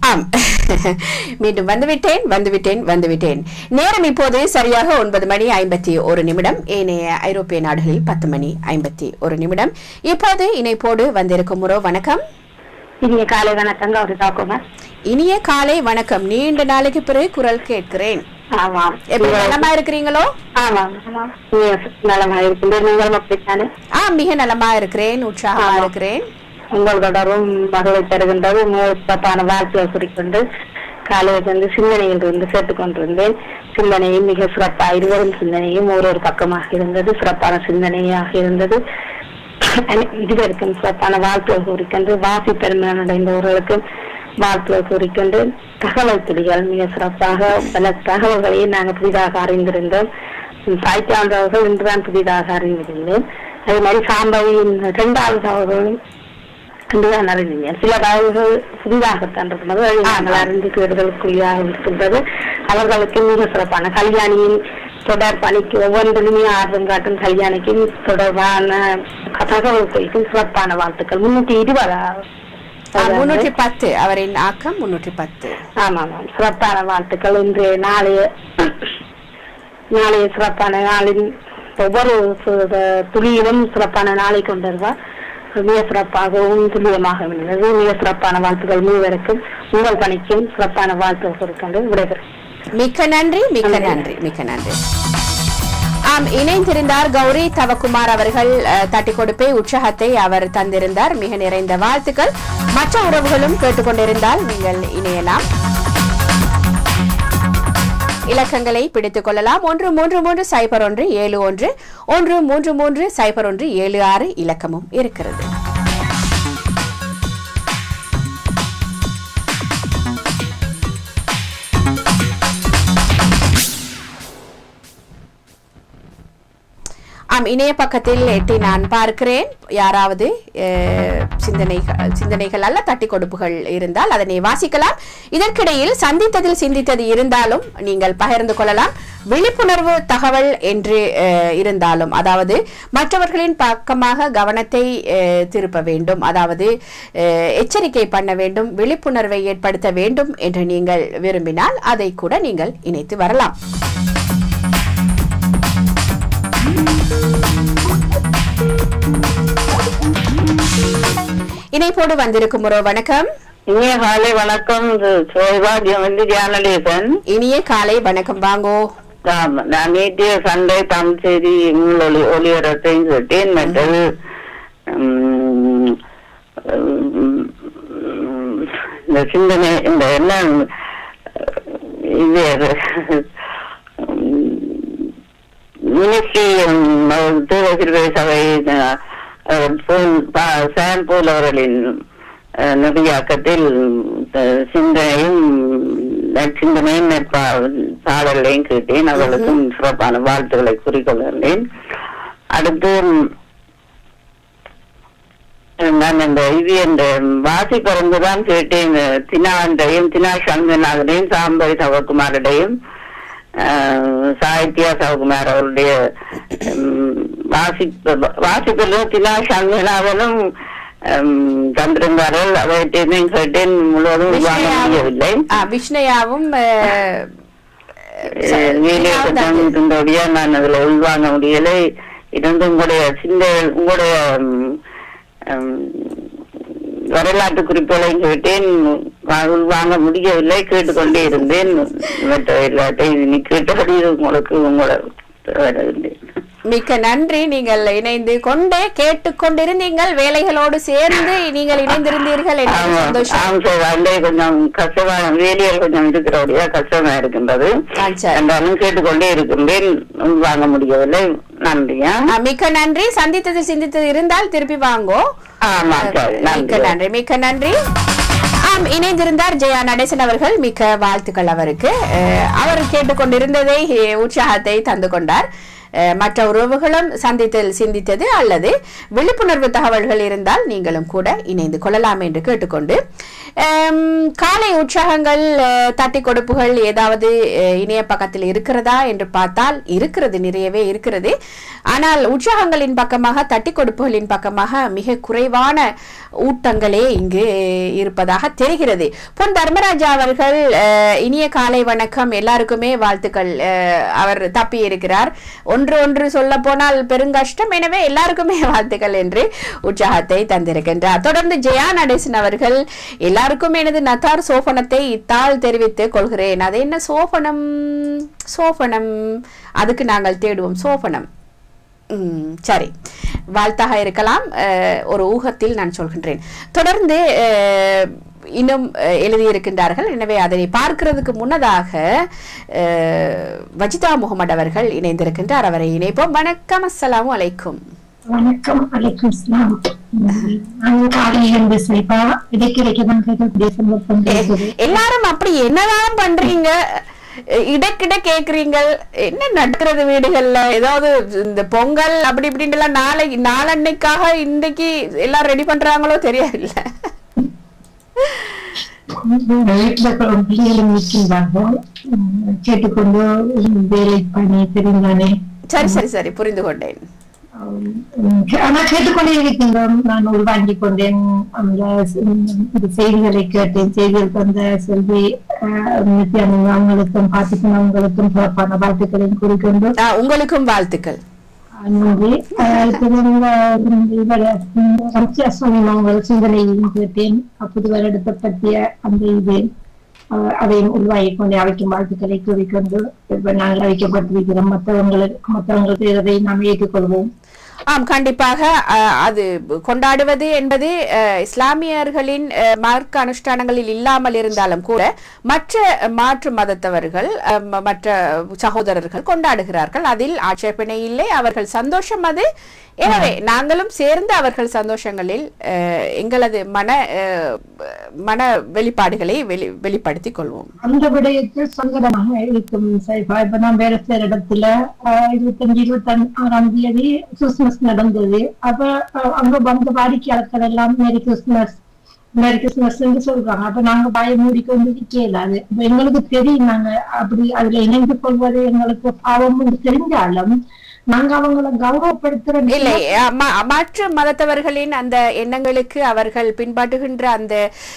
ஆம் மீண்டும் வந்துவிட்டேன் வந்துவிட்டேன் வந்துவிட்டேன் நேரம் இப்போது சரியாக ஒன்பது மணி ஐம்பத்தி ஒரு நிமிடம் ஏனைய ஐரோப்பிய நாடுகளில் பத்து மணி ஐம்பத்தி ஒரு நிமிடம் இப்போது இணைப்போடு வந்திருக்கும் முறோ வணக்கம் இனிய காலை வணக்கங்க ஒரு தாக்குமார் இனிய காலை வணக்கம் நீண்ட நாளைக்கு பிறகு குரல் கேட்கிறேன் ஆமாம் எப்படி நலமா இருக்கிறீங்களோ ஆமாம் ஆமாம் நீங்க நலமா இருக்கின்ற நீங்கள் அப்படித்தானே ஆ மிக நலமா இருக்கிறேன் உற்சாகமா இருக்கிறேன் உங்கள் தொடரும் மகளை தருகின்றது சிறப்பான வாழ்க்கையை குறிக்கொண்டு காலையில் இருந்து சிந்தனையில் இருந்து சேர்த்துக் கொண்டிருந்தேன் சிந்தனையும் மிக சிறப்பாக இருவரும் சிந்தனையும் ஒரு ஒரு பக்கமாக இருந்தது சிறப்பான சிந்தனையாக இருந்தது இதுவரைக்கும் சிறப்பான வாழ்த்துவை குறிக்கொண்டு வாசி பெருமை அடைந்தவர்களுக்கு வாழ்த்துவை குறிக்கொண்டு தகவல் துளிகள் மிக சிறப்பாக பல தகவல்களை நாங்கள் புதிதாக அறிந்திருந்தோம் தாய் சார்ந்தவர்கள் இன்றுதான் புதிதாக அறிந்திருந்தேன் அதே மாதிரி சாம்பவியின் இரண்டாவது தகவல்களும் இன்றுதான் அறிந்தீங்க சில தகவல்கள் புதிதாகத்தான் இருக்கிறது அதை நாங்கள் அறிந்து கேடுதலுக்குள்ளாக இருக்கின்றது அவர்களுக்கு மிக சிறப்பான கல்யாணியின் தொடர் பணிக்கு ஒவ்வொன்றிலுமே ஆர்வம் காட்டும் கல்யாணிக்கும் தொடர்பான தகவல் குறிக்கும் சிறப்பான வாழ்த்துக்கள் முன்னூத்தி இருபதாவது ஆ, முன்னூற்றி பத்து அவரின் ஆக்கம் முன்னூற்றி பத்து ஆமா ஆமாம் சிறப்பான வாழ்த்துக்கள் இன்று நாளைய நாளைய சிறப்பான நாளின் ஒவ்வொரு சு- துளியிலும் சிறப்பான நாளை கொண்டிருவார் மிக சிறப்பாகவும் துல்லியமாக இருந்தது மிக சிறப்பான வாழ்த்துக்கள் மூவருக்கும் உங்கள் பணிக்கும் சிறப்பான வாழ்த்துக்கள் கொடுக்கின்ற விடைபெறும் மிக்க நன்றி மிக்க நன்றி மிக்க நன்றி ஆம் இணைந்திருந்தார் கௌரி தவக்குமார் அவர்கள் அஹ், தட்டிக் கொடுப்பே உற்சாகத்தை அவர் தந்திருந்தார் மிக நிறைந்த வாழ்த்துக்கள் மற்ற உறவுகளும் கேட்டுக்கொண்டிருந்தால் நீங்கள் இணையலாம் இலக்கங்களை பிடித்துக் கொள்ளலாம் ஒன்று மூன்று மூன்று சைபர் ஒன்று ஏழு ஒன்று ஒன்று மூன்று மூன்று சைபர் ஒன்று ஏழு ஆறு இலக்கமும் இருக்கிறது ஆம் இணைய பக்கத்தில் எட்டி நான் பார்க்கிறேன் யாராவது அஹ், சிந்தனைகள் சிந்தனைகள் அல்ல தட்டி கொடுப்புகள் இருந்தால் அதனை வாசிக்கலாம் இதற்கிடையில் சந்தித்ததில் சிந்தித்தது இருந்தாலும் நீங்கள் பகிர்ந்து கொள்ளலாம் விழிப்புணர்வு தகவல் என்று அஹ், இருந்தாலும் அதாவது மற்றவர்களின் பக்கமாக கவனத்தை அஹ், திருப்ப வேண்டும் அதாவது அஹ், எச்சரிக்கை பண்ண வேண்டும் விழிப்புணர்வை ஏற்படுத்த வேண்டும் என்று நீங்கள் விரும்பினால் அதை கூட நீங்கள் இணைத்து வரலாம் இணைப்போடு வந்திருக்கும் ஒரு வணக்கம் இனிய காலை வணக்கம் இது சௌபாகியம் வந்து ஜானலேசன் இனிய காலை வணக்கம் வாங்கோ ஆம், நான் நேற்றைய சண்டை தமிழ் செய்தி நூல் ஒளி ஒளிபரப்பையும் கேட்டேன் மற்றது உம், உம், இந்த சிந்தனை இந்த என்ன இது மினிஸ்ட்ரி தேவசிறுவை சபை அஹ், போல்- பா- சான் போல் அவர்களின் அஹ், நபியாக்கத்தில் அஹ், சிந்தனையும் நற்சிந்தனையும் நற்பா- பாடல்களையும் கேட்டேன் அவர்களுக்கும் சிறப்பான வாழ்த்துக்களை கூறிக்கொள்கிறேன் அடுத்து நான் இந்த இது இந்த வாசி பிறந்துதான் கேட்டேன் தினாண்டையும் தினா சங்கநாதனையும் சாம்பரி சவகுமாரிடையும் சாகித்யா சவகுமார் அவருடைய உம், வாசிப்பு வாசிப்பில் தினா சங்கநாதனும் தந்திருந்தார்கள் அவற்றையும் கேட்டேன் முழுவதும் வாங்க முடியவில்லை ஆ, விஷ்ணயாவும் அஹ், அஹ் வேலையை கொஞ்சம் இருந்தபடியா நான் அதுல உள்வாங்க முடியலை இருந்து உங்களுடைய சிந்த உங்களுடைய உம், உம், வரலாற்று குறிப்புகளையும் கேட்டேன் வா- உள்வாங்க முடியவில்லை கேட்டுக்கொண்டே இருந்தேன் மற்ற எல்லாத்தையும் நீ கேட்டபடி உங்களுக்கு உங்களோட வரவில்லை மிக்க நன்றி நீங்கள் இணைந்து கொண்டே கேட்டுக்கொண்டிருந்தீங்கள் வேலைகளோடு சேர்ந்து நீங்கள் இணைந்திருந்தீர்கள் என்று ஆமா சந்தோஷம் ஆமா சார் அண்டை கொஞ்சம் கஷ்டமா வேலையில் கொஞ்சம் இருக்கிறபடியா கஷ்டமா இருக்கின்றது ஆ, சரி. என்றாலும் கேட்டுக்கொண்டே இருக்கின்றேன் வாங்க முடியவில்லை நன்றியா ஆ, மிக்க நன்றி சந்தித்தது சிந்தித்தது இருந்தால் திருப்பி வாங்கோ ஆமா சரி மிக்க நன்றி நன்றி மிக்க நன்றி ஆம் இணைந்திருந்தார் ஜெயா நடேசன் அவர்கள் மிக்க வாழ்த்துக்கள் அவருக்கு அஹ், அவர் கேட்டுக்கொண்டிருந்ததை அஹ், உற்சாகத்தை தந்து கொண்டார் அஹ், மற்ற உறவுகளும் சந்தித்தல் சிந்தித்தது அல்லது விழிப்புணர்வு தகவல்கள் இருந்தால் நீங்களும் கூட இணைந்து கொள்ளலாம் என்று கேட்டுக்கொண்டு அம், காலை உற்சாகங்கள் அஹ், தட்டி கொடுப்புகள் ஏதாவது அஹ், இணைய பக்கத்தில் இருக்கிறதா என்று பார்த்தால் இருக்கிறது நிறையவே இருக்கிறது ஆனால் உற்சாகங்களின் பக்கமாக தட்டி கொடுப்புகளின் பக்கமாக மிக குறைவான ஊட்டங்களே இங்கு இருப்பதாக தெரிகிறது பொன் தர்மராஜா அவர்கள் அஹ், இனிய காலை வணக்கம் எல்லாருக்குமே வாழ்த்துக்கள் அஹ், அவர் தப்பி இருக்கிறார் ஒன்று ஒன்று சொல்ல போனால் பெருங்கஷ்டம் எனவே எல்லாருக்குமே வாழ்த்துக்கள் என்று உற்சாகத்தை தந்திருக்கின்றார் தொடர்ந்து ஜெயா நடேசன் அவர்கள் எல்லாருக்கும் எனது நத்தார் சோபனத்தை இத்தால் தெரிவித்துக் கொள்கிறேன் அது என்ன சோபனம் சோபனம் அதுக்கு நாங்கள் தேடுவோம் சோபனம் ம், சரி வாழ்த்தாக இருக்கலாம் அஹ், ஒரு ஊகத்தில் நான் சொல்கின்றேன் தொடர்ந்து அஹ், இன்னும் அஹ், எழுதியிருக்கின்றார்கள் எனவே அதனை பார்க்கிறதுக்கு முன்னதாக அஹ், வஜிதா முகமது அவர்கள் இணைந்திருக்கின்றார் அவரை இணைப்போம் வணக்கம் அஸ்ஸலாமு அலைக்கும் வணக்கம் அலைக்கும் இஸ்லாம் நான் காலையில் இருந்து சிலைப்பா இடைக்கிடைக்கு தான் கேட்கக்கூடிய சந்தர்ப்பம் கிடைத்தது எல்லாரும் அப்படி என்னதான் பண்றீங்க இடக்கிட கேக்குறீங்க என்ன நடக்கிறது வீடுகள்ல ஏதாவது இந்த பொங்கல் அப்படி இப்படின்னு எல்லாம் நாளை நாளன்னைக்காக இன்னைக்கு எல்லாம் ரெடி பண்றாங்களோ தெரியல வீட்டுல பிள்ளைகளும் நிற்கின்றார்கள் உம், கேட்டுக்கொண்டு உம், வேலை பணி தெரிந்தானே சரி சரி சரி புரிந்து கொண்டேன் உம், ஆனா கேட்டுக்கொண்டே இருக்கின்றோம் நான் உள்வாங்கிக் கொண்டேன் அந்த உம், இது செய்திகளை கேட்டேன் செய்திகள் தந்த செல்வி அஹ், நித்யானந்தா அவங்களுக்கும் பாத்திமா அவங்களுக்கும் சிறப்பான வாழ்த்துக்களையும் கூறிக்கொண்டு ஆ, உங்களுக்கும் வாழ்த்துக்கள் நன்றி அஹ் இப்ப இந்த இவர ரம்சியாசுவாமி அவங்கள் சிந்தனையையும் கேட்டேன் புது வருடத்தை பற்றிய அந்த இது அஹ் அதையும் உருவாகிக் கொண்டு அவைக்கும் வாழ்த்துக்களை கூறிக்கொண்டு இப்ப நாங்கள் அழைக்கப்பட்டிருக்கிறோம் மற்றவங்களுக்கு மற்றவங்களுக்கு இதை நாம் ஏற்றுக்கொள்வோம் ஆம் கண்டிப்பாக அ, அது கொண்டாடுவது என்பது அ, இஸ்லாமியர்களின் அ, மார்க்க அனுஷ்டானங்களில் இல்லாமல் இருந்தாலும் கூட மற்ற மாற்று மதத்தவர்கள் அ, ம- மற்ற சகோதரர்கள் கொண்டாடுகிறார்கள் அதில் ஆட்சேபனை இல்லை அவர்கள் சந்தோஷம் அது எனவே நாங்களும் சேர்ந்து அவர்கள் சந்தோஷங்களில் அ, எங்களது மன அ, மன வெளிப்பாடுகளை வெளி வெளிப்படுத்திக் கொள்வோம் அந்த விடயத்தில் சங்கடமாக இருக்கும் சைஃபா இப்ப நான் வேற சில இடத்துல ஆஹ், இருபத்தஞ்சு இருபத்தி ஆறாம் தேதி கிறிஸ்துமஸ் நடந்தது அப்ப ஆஹ், அங்க வந்த வாடிக்கையாளர்கள் எல்லாம் மேரி கிறிஸ்துமஸ் மேரி கிறிஸ்துமஸ் சொல்றாங்க அப்ப நாங்க பாய மூடிக்கொண்டு கேளாது இப்ப எங்களுக்கு தெரியும் நாங்க அப்படி அதுல இணைந்து கொள்வது எங்களுக்கு பாவம் என்று தெரிஞ்சாலும் நாங்க அவங்களை கௌரவப்படுத்துற இல்லை அ- ம- மற்ற மதத்தவர்களின் அந்த எண்ணங்களுக்கு அவர்கள் பின்பற்றுகின்ற அந்த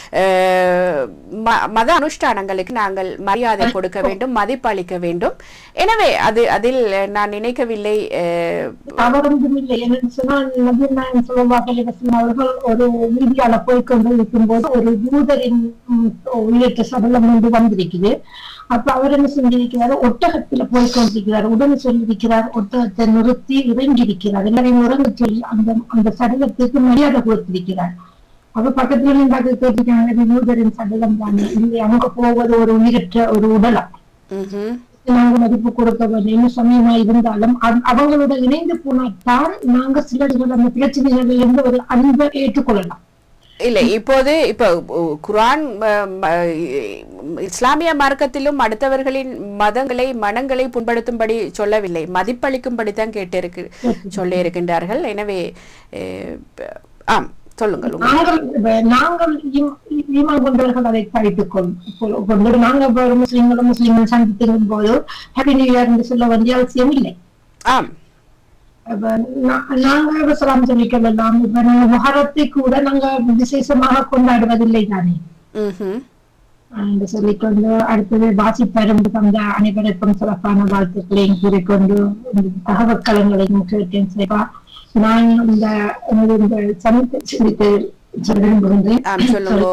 அஹ், ம- மத அனுஷ்டானங்களுக்கு நாங்கள் மரியாதை கொடுக்க வேண்டும் மதிப்பளிக்க வேண்டும் எனவே அது அதில் நான் நினைக்கவில்லை அஹ், தவறொன்றும் இல்லை என்னன்னு சொன்னால் நபீர் நாயகம் ஸல்லல்லாஹு அலைஹி வஸல்லம் அவர்கள் ஒரு வீதியால போய் கொண்டு இருக்கும்போது ஒரு யூதரின் ம், உயிரற்ற சடலம் ஒன்று வந்திருக்குது அப்ப அவர் என்ன செஞ்சிருக்கிறார் ஒட்டகத்துல போய் கொண்டிருக்கிறார் உடனே சொல்லியிருக்கிறார் ஒட்டகத்தை நிறுத்தி இறங்கி இருக்கிறார் எல்லாரையும் இறங்க சொல்லி அந்த அந்த சடலத்துக்கு மரியாதை கொடுத்திருக்கிறார் அப்ப பக்கத்துல நின்றாங்க கேட்டிருக்காங்க இது யூதரின் சடலம் தானே இல்லை அங்க போவது ஒரு உயிரற்ற ஒரு உடலம் ம்ஹும். நாங்க மதிப்பு கொடுக்க வேண்டிய சமயமா இருந்தாலும் அவ- அவங்களோட இணைந்து போனால்தான் நாங்க சிலர்கள் அந்த பிரச்சனைகளில் இருந்து ஒரு அன்பை ஏற்றுக்கொள்ளலாம் இல்லை இப்போது இப்போ உ- குர்ஆன் ம- ம- இஸ்லாமிய மார்க்கத்திலும் அடுத்தவர்களின் மதங்களை மனங்களை புண்படுத்தும்படி சொல்லவில்லை மதிப்பளிக்கும்படி தான் கேட்டிருக்கு சொல்லி இருக்கின்றார்கள் எனவே அஹ், ப- ஆம் சொல்லுங்கள் உங்க- நாங்கள் வ- நாங்கள் ஈம்- ஈமான் கொண்டவர்கள் அதை படித்துக் கொள் கொண்டு நாங்க இப்ப ஒரு முஸ்லீம்களும் முஸ்லீம்கள் சந்தித்திருக்கும் போது ஹாப்பி நியூ இயர் என்று சொல்ல வேண்டிய அவசியம் இல்லை ஆம் அப்ப நா- நாங்க இப்ப சலாம் சொல்லிக்கொள்ளலாம் இப்ப நாங்க முகரத்தை கூட நாங்க விசேஷமாக கொண்டாடுவதில்லை தானே ம்ஹும். என்று சொல்லிக்கொண்டு அடுத்தது வாசிப்பருந்து தந்த அனைவருக்கும் சிறப்பான வாழ்த்துக்களையும் கூறிக்கொண்டு இந்த தகவல் களங்களையும் கேட்டேன் சிறப்பா நான் இந்த எனது இந்த சமத்தை சிந்தித்து சொல்ல விரும்புகின்றேன் ஆம் சொல்லுங்க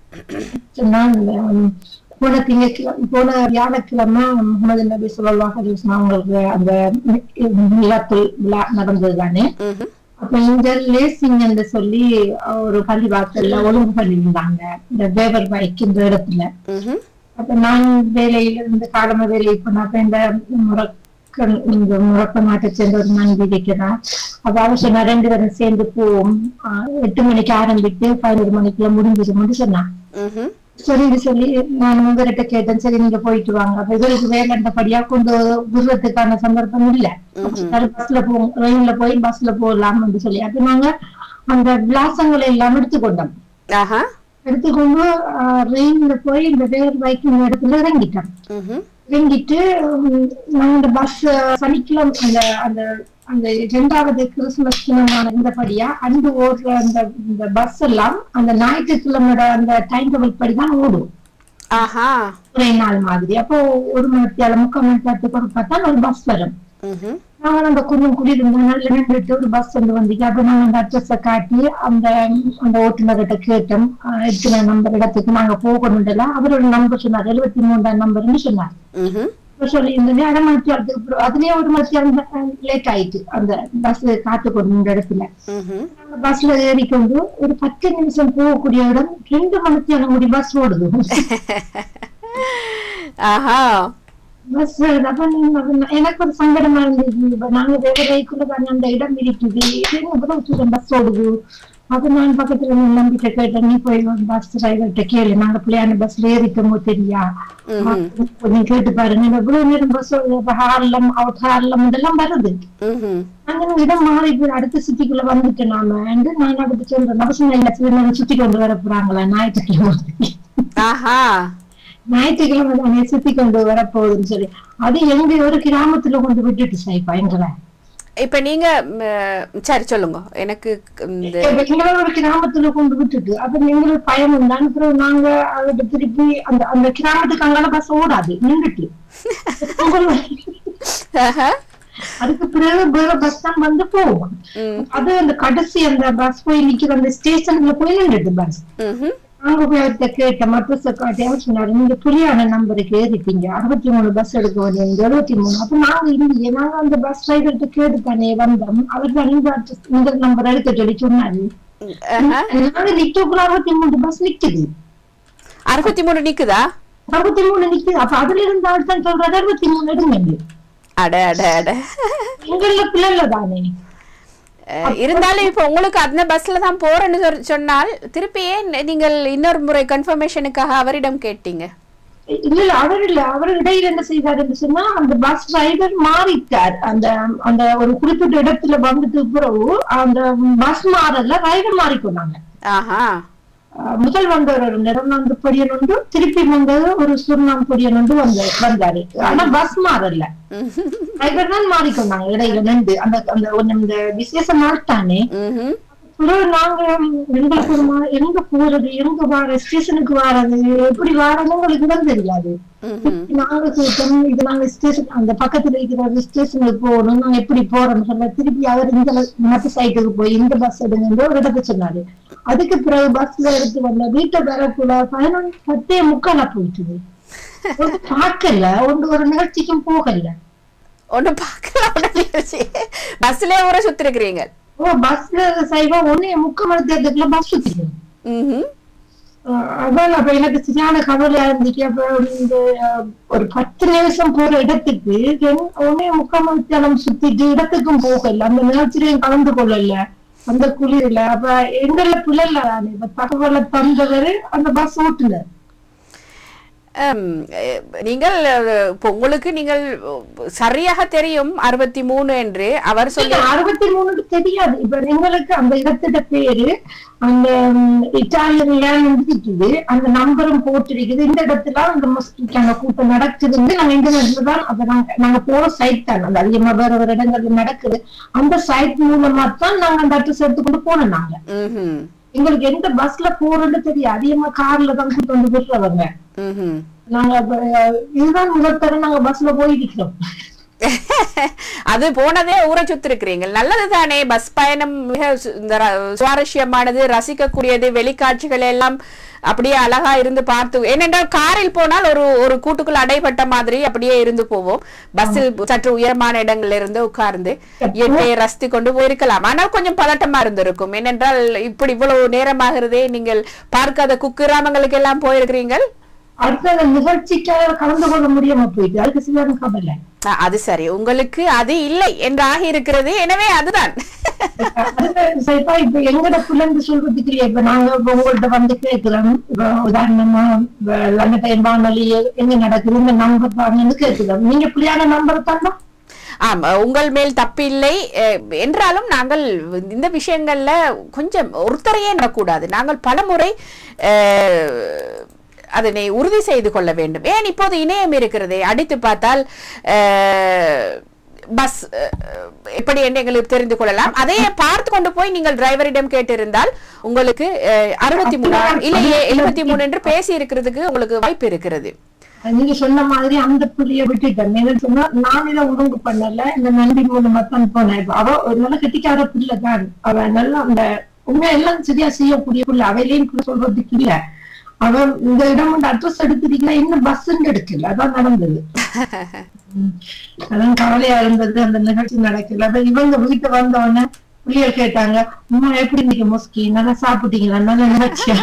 நான் இந்த, உம், போன திங்கட்கிழமை போன வியாழக்கிழமை முகமது நபி ஸல்லல்லாஹு அலைஹி வஸல்லம் அவங்களுக்கு அந்த மிலாத்துல் விழா நடந்தது தானே ம்ஹும். அப்ப இங்க லேசிங் என்று சொல்லி ஒரு பள்ளி வாசல்ல ஒழுங்கு பண்ணியிருந்தாங்க இந்த வேவர் வைக்கின்ற இடத்துல ம்ஹும். அப்ப நான் வேலையில இருந்து காலம வேலைக்கு போனா அப்ப இந்த முறக்க இந்த முறக்க நாட்டை சேர்ந்த ஒரு மனைவி இருக்கிறார் அப்ப அவ சொன்னா ரெண்டு பேரும் சேர்ந்து போவோம் ஆஹ் எட்டு மணிக்கு ஆரம்பித்து பதினோரு மணிக்குள்ள முடிஞ்சிரும்னு சொன்னான் ம்ஹும். சரின்னு சொல்லி நான் உங்ககிட்ட கேட்டேன் சரி நீங்க போயிட்டு வாங்க அப்ப இவருக்கு வேலைன்றபடியா கொண்டு விடுறதுக்கான சந்தர்ப்பம் இல்ல பஸ்ல போ ரயில்ல போய் பஸ்ல போகலாம்னு சொல்லி அப்ப நாங்க அந்த விலாசங்களை எல்லாம் எடுத்துக்கொண்டோம் ஆஹா எடுத்துக்கொண்டு ரயில்ல போய் இந்த வேர் வைக்கிற இடத்துல இறங்கிட்டோம் ம்ஹும். இறங்கிட்டு உம், நாங்க அந்த பஸ் சனிக்கிழமை அந்த அந்த அந்த இரண்டாவது கிறிஸ்துமஸ் தினமான இந்தபடியா அன்று ஓடுற அந்த இந்த பஸ் எல்லாம் அந்த ஞாயிற்றுக்கிழமையோட அந்த டைம் டேபிள் படிதான் ஓடும் ஆஹா ஒரே நாள் மாதிரி அப்போ ஒரு மணித்தியால முக்கால் மணி நேரத்துக்கு ஒரு பார்த்தா ஒரு பஸ் வரும் ம்ஹும். நாங்க அந்த கொஞ்சம் குளிர்ந்தனால நின்றுட்டு ஒரு பஸ் வந்து வந்துச்சு அப்ப நாங்க அந்த அட்ரஸ காட்டி அந்த அந்த ஓட்டுநர்கிட்ட கேட்டோம் அஹ் எத்தனை நம்பர் இடத்துக்கு நாங்க போகணும்ல அவரோட நம்பர் சொன்னார் எழுபத்தி மூன்றாம் நம்பர்னு சொன்னார் ம்ஹும். இப்ப சொல்லி இருந்தது அரை மணி நேரத்துக்கு அப்புறம் அதுலயே ஒரு மணி நேரம் லேட் ஆயிட்டு அந்த பஸ் காத்து கொண்டு இடத்துல ம்ஹும். நாங்க பஸ்ல ஏறிக்கொண்டு ஒரு பத்து நிமிஷம் போகக்கூடிய இடம் ரெண்டு மணிக்கு அந்த முடி பஸ் ஓடுது ஆஹா பஸ் அப்ப நீங்க அப்ப எனக்கு ஒரு சங்கடமா இருந்தது இப்ப நாங்க வேலைக்குள்ள தானே அந்த இடம் இருக்குது பஸ் ஓடுது அப்ப நான் பக்கத்துல இருந்து நம்பிக்கை கேட்டேன் நீ போய் பஸ் டிரைவர்கிட்ட கேளு நாங்க பிள்ளையான பஸ்ல ஏறிட்டோமோ தெரியா கொஞ்சம் கேட்டு பாருங்க எவ்வளவு நேரம் பஸ் ஹார்லம் அவுட் ஹார்லம் இதெல்லாம் வருது ம்ஹும். நாங்க இடம் மாறி போய் அடுத்த சிட்டிக்குள்ள வந்துட்டு நாம நான் அடுத்து சொல்றேன் அவசியம் இல்ல சில சுத்தி கொண்டு வர போறாங்களா ஞாயிற்றுக்கிழமை ஆஹா ஞாயிற்றுக்கிழமை தானே சுத்தி கொண்டு வரப்போகுதுன்னு சொல்லி அது எங்க ஒரு கிராமத்துல கொண்டு விட்டுட்டு சாய் பயங்கர இப்ப நீங்க ம், சரி சொல்லுங்க எனக்கு இந்த எங்களை ஒரு கிராமத்துல கொண்டு விட்டுட்டு அப்ப எங்களுக்கு பயம் தான் அப்புறம் நாங்க அவர்கிட்ட திருப்பி அந்த அந்த கிராமத்துக்கு அங்கால பஸ் ஓடாது நின்றுட்டு ஆஹா. அதுக்கு பிறகு வேற பஸ் தான் வந்து போகும் ம். அது அந்த கடைசி அந்த பஸ் போய் நிக்கிற அந்த ஸ்டேஷன்ல போய் நின்றுட்டு பஸ் ம்ஹும். நாங்க போய் அவர்கிட்ட கேட்டோம் அட்ரஸ் காட்டி அவர் சொன்னாரு நீங்க புரியான நம்பருக்கு ஏறிட்டீங்க அறுபத்தி மூணு பஸ் எடுக்க வேண்டிய எழுபத்தி மூணு அப்ப நாங்க இல்லையே நாங்க அந்த பஸ் டிரைவர்கிட்ட கேட்டு தானே வந்தோம் அவர் தான் இந்த address, இந்த நம்பர் எடுக்க சொல்லி சொன்னாரு ஆஹா. நாங்க நிக்கக்குள்ள அறுபத்தி மூணு பஸ் நிக்குது அறுபத்தி மூணு நிக்குதா அறுபத்தி மூணு நிக்குது அப்ப அதுல இருந்து அவர் தான் சொல்றாரு அறுபத்தி மூணு எடுங்க அட அட அட எங்கள பிள்ளைல தானே அஹ், இருந்தாலும் இப்ப உங்களுக்கு அந்த பஸ்ல தான் போறேன்னு சொல்- சொன்னால் திருப்பி ஏன் நீங்கள் இன்னொரு முறை கன்ஃபர்மேஷனுக்காக அவரிடம் கேட்டீங்க இல்ல இல்ல அவர் இல்ல அவர் இடையில என்ன செய்தாருன்னு சொன்னா அந்த பஸ் டிரைவர் மாறிட்டார் அந்த அந்த ஒரு குறிப்பிட்ட இடத்துல வந்துட்டு பிறகு அந்த பஸ் மாறல டிரைவர் மாறிக்கொண்டாங்க ஆஹா அஹ் முதல் வந்தவர் ஒரு நிறநாந்து பொடியன் உண்டு திருப்பி வந்தது ஒரு சுர்ணாம் பொடியன் உண்டு வந்த வந்தாரு ஆனா பஸ் மாறல டிரைவர் தான் மாறிக்கொண்டாங்க இடையில நின்று அந்த அந்த கொஞ்சம் இந்த விசேஷ நாள் தானே ம்ஹும். பிறகு நாங்க எங்களுக்கு ஒரு மா- எங்க போறது எங்க வார ஸ்டேஷனுக்கு வாரது எப்படி வாரது உங்களுக்கு தான் தெரியாது ம்ஹும். நாங்க கேட்டோம் இது நாங்க ஸ்டேஷன் அந்த பக்கத்துல இருக்கிற ஸ்டேஷனுக்கு போகணும் நாங்க எப்படி போறோம்னு சொல்ல திருப்பி அவர் இந்த மத்த சைட்டுக்கு போய் இந்த பஸ் எடுங்க ஒரு இடத்த சொன்னாரு அதுக்கு பிறகு பஸ்ல எடுத்து வந்த வீட்டை வரக்குள்ள பதினொன்று பத்தே முக்காலா போயிட்டுது ஒன்று பார்க்கல ஒன்று ஒரு நிகழ்ச்சிக்கும் போகல ஒண்ணு பார்க்கலாம் பஸ்ல ஊரை சுத்திருக்கிறீங்க ஓ பஸ்ல சைவா ஒன்னே முக்கால் மணி நேரத்துக்குள்ள பஸ் சுத்திக்கணும் ம்ஹும். அஹ் அதான் அப்ப எனக்கு சரியான கவலையா இருந்துச்சு அப்ப இந்த அஹ், ஒரு பத்து நிமிஷம் போற இடத்துக்கு ரெண்டு- ஒண்ணே முக்கால் மணி நேரம் சுத்திட்டு இடத்துக்கும் போகல அந்த நிகழ்ச்சியிலையும் கலந்து கொள்ளல அந்த குளிர்ல அப்ப எங்கள பிள்ளைல தானே இப்ப தகவலை தந்தவர் அந்த பஸ் ஓட்டுனர் ஹம், அஹ், நீங்கள் அஹ், இப்போ உங்களுக்கு நீங்கள் சரியாக தெரியும் அறுபத்தி மூணு என்று அவர் சொல்லி அறுபத்தி மூணுக்கு தெரியாது இப்ப எங்களுக்கு அந்த இடத்தோட பேரு அந்த ம், இட்டாலியன்ல இருக்குது அந்த நம்பரும் போட்டிருக்குது இந்த இடத்துல அந்த முஸ்லிக்கான கூட்டம் நடக்குதுன்னு நாங்க இந்த இடத்துல தான் அப்ப நாங்க நாங்க போற சைட் தான் அந்த அதிகமா வேற வேற இடங்கள்ல நடக்குது அந்த சைட் மூலமா தான் நாங்க அந்த அட்ரஸ் எடுத்துக்கொண்டு போனோம் நாங்க ம்ஹும். எங்களுக்கு எந்த பஸ்ல போறோம்னு தெரியும் அதிகமா கார்ல தான் கூட்டு வந்து விடுறவங்க ம்ஹும். நாங்க அப்ப, இதுதான் முதல் தரம் நாங்க பஸ்ல போயிருக்கிறோம் அது போனதே ஊரை சுத்திருக்கிறீங்க நல்லது தானே பஸ் பயணம் மிக சு- இந்த ர- சுவாரஸ்யமானது ரசிக்கக்கூடியது வெளிக்காட்சிகள் எல்லாம் அப்படியே அழகா இருந்து பார்த்து ஏனென்றால் காரில் போனால் ஒரு ஒரு கூட்டுக்குள் அடைபட்ட மாதிரி அப்படியே இருந்து போவோம் பஸ்ஸில் சற்று உயரமான இடங்கள்ல இருந்து உட்கார்ந்து இயற்கையை ரசித்து கொண்டு போயிருக்கலாம் ஆனால் கொஞ்சம் பதட்டமா இருந்திருக்கும் ஏனென்றால் இப்படி இவ்வளவு நேரமாகிறதே நீங்கள் பார்க்காத குக்கிராமங்களுக்கு எல்லாம் போயிருக்கிறீங்கள் அடுத்த அந்த நிகழ்ச்சிக்காக கலந்து கொள்ள முடியாம போயிட்டு அதுக்கு சரியான கவலை அ, அது சரி உங்களுக்கு அது இல்லை என்று ஆகி இருக்கிறது எனவே அதுதான் அதுல சரிப்பா இப்ப எங்கட புலந்து சொல்றதுக்கு இல்லையா இப்ப நாங்க இப்ப உங்கள்ட்ட வந்து கேக்குறோம் இப்ப உதாரணமா இப்ப லண்ட டைம் வானொலி எங்க நடக்குது இந்த நம்பர் தாங்கன்னு கேக்குறோம் நீங்க புள்ளியான நம்பர் தானா ஆம் உங்கள் மேல் தப்பில்லை அஹ், என்றாலும் நாங்கள் இந்த விஷயங்கள்ல கொஞ்சம் ஒருத்தரையே நடக்கூடாது நாங்கள் பலமுறை அஹ், அதனை உறுதி செய்து கொள்ள வேண்டும் ஏன் இப்போது இணையம் இருக்கிறதே அடித்து பார்த்தால் அஹ், பஸ் அஹ், எப்படி என்று எங்களுக்கு தெரிந்து கொள்ளலாம் அதையே பார்த்து கொண்டு போய் நீங்கள் டிரைவரிடம் கேட்டிருந்தால் உங்களுக்கு அறுபத்தி மூணு இல்லையே எழுபத்தி மூணு என்று பேசி இருக்கிறதுக்கு உங்களுக்கு வாய்ப்பு இருக்கிறது நீங்க சொன்ன மாதிரி அந்த புள்ளிய விட்டுட்டேன் என்ன சொன்னா நான் இதை ஒழுங்கு பண்ணல இந்த நன்றி மூலமா தான் போனேன் இப்ப அவ ஒரு நல்ல கட்டிக்கார பிள்ளை தான் அவ நல்லா அந்த உண்மை எல்லாம் சரியா செய்யக்கூடிய பிள்ளை அவையிலையும் கூட சொல்றதுக்கு இல்ல அவ இந்த இடம் வந்து அட்ரஸ் எடுத்துட்டீங்கன்னா இன்னும் பஸ் எடுக்கல அதான் நடந்தது உம். அதான் கவலையா இருந்தது அந்த நிகழ்ச்சி நடக்கல அப்ப இவங்க வீட்டு வந்தவொடனே பிள்ளைகள் கேட்டாங்க அம்மா எப்படி இன்னைக்கு மொஸ்கி நல்லா சாப்பிட்டீங்களா நல்ல நிகழ்ச்சியா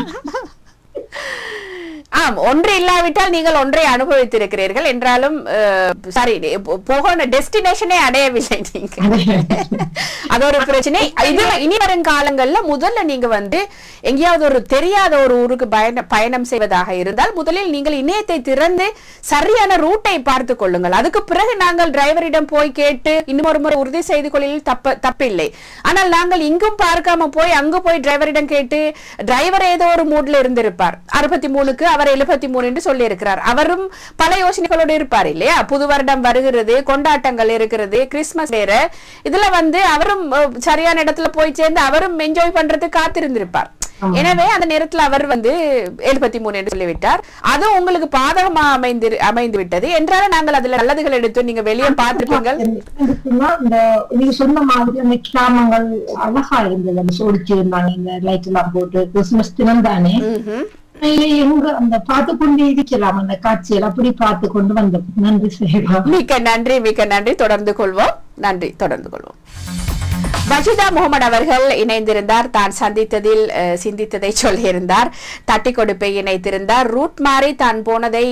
ஆம் ஒன்று இல்லாவிட்டால் நீங்கள் ஒன்றை அனுபவித்திருக்கிறீர்கள் என்றாலும் சாரி போகணும் டெஸ்டினேஷனே அடையவில்லை நீங்க அது ஒரு பிரச்சனை இது இனி வரும் காலங்கள்ல முதல்ல நீங்க வந்து எங்கேயாவது ஒரு தெரியாத ஒரு ஊருக்கு பயண பயணம் செய்வதாக இருந்தால் முதலில் நீங்கள் இணையத்தை திறந்து சரியான ரூட்டை பார்த்து கொள்ளுங்கள் அதுக்கு பிறகு நாங்கள் டிரைவரிடம் போய் கேட்டு இன்னும் ஒரு முறை உறுதி செய்து கொள்ளில் தப்ப தப்பில்லை ஆனால் நாங்கள் இங்கும் பார்க்காம போய் அங்கு போய் டிரைவரிடம் கேட்டு டிரைவர் ஏதோ ஒரு மூட்ல இருந்திருப்பார் அறுபத்தி மூணுக்கு அவர் எழுபத்தி மூணு என்று சொல்லி இருக்கிறார் அவரும் பல யோசனைகளோடு இருப்பார் இல்லையா புது வருடம் வருகிறது கொண்டாட்டங்கள் இருக்கிறது கிறிஸ்துமஸ் வேற இதுல வந்து அவரும் அஹ், சரியான இடத்துல போய் சேர்ந்து அவரும் என்ஜாய் பண்றதுக்கு காத்திருந்திருப்பார் எனவே அந்த நேரத்துல அவர் வந்து எழுபத்தி மூணு என்று சொல்லிவிட்டார் அது உங்களுக்கு பாதகமா அமைந்து அமைந்து விட்டது என்றாலும் நாங்கள் அதுல நல்லதுகள் எடுத்து நீங்க வெளியே பார்த்துட்டீங்கள் இருக்குன்னா இந்த நீங்க சொன்ன மாதிரி அந்த கிராமங்கள் அழகா இருந்தது அந்த சோடிச்சு இருந்தாங்க இந்த லைட் எல்லாம் போட்டு கிறிஸ்துமஸ் தினம் தானே ம்ஹும். எங்க அந்த பார்த்து கொண்டு இருக்கலாம் அந்த காட்சிகள் அப்படி பார்த்து கொண்டு வந்தோம் நன்றி செய்யலாம் மிக்க நன்றி மிக்க நன்றி தொடர்ந்து கொள்வோம் நன்றி தொடர்ந்து கொள்வோம் வஜிதா முகமது அவர்கள் இணைந்திருந்தார் தான் சந்தித்ததில் அஹ், சிந்தித்ததை சொல்லியிருந்தார் தட்டி கொடுப்பை இணைத்திருந்தார் ரூட் மாறி தான் போனதை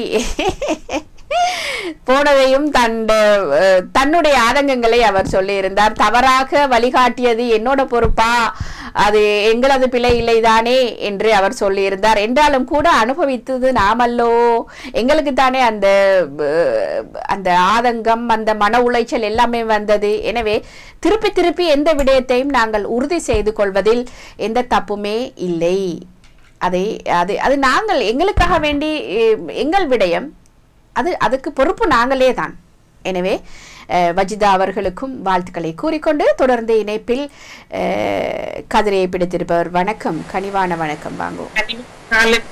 போனதையும் தன் அஹ், தன்னுடைய ஆதங்கங்களை அவர் சொல்லியிருந்தார் தவறாக வழிகாட்டியது என்னோட பொறுப்பா அது எங்களது பிழை இல்லைதானே என்று அவர் சொல்லியிருந்தார் என்றாலும் கூட அனுபவித்தது நாமல்லோ எங்களுக்கு தானே அந்த அஹ், அந்த ஆதங்கம் அந்த மன உளைச்சல் எல்லாமே வந்தது எனவே திருப்பி திருப்பி எந்த விடயத்தையும் நாங்கள் உறுதி செய்து கொள்வதில் எந்த தப்புமே இல்லை அதை அது அது நாங்கள் எங்களுக்காக வேண்டி அஹ், எங்கள் விடயம் அது அதுக்கு பொறுப்பு நாங்களே தான் எனவே அஹ், வஜிதா அவர்களுக்கும் வாழ்த்துக்களை கூறிக்கொண்டு தொடர்ந்து இணைப்பில் அஹ், கதிரையை பிடித்திருப்பவர் வணக்கம் கனிவான வணக்கம் வாங்குவோம்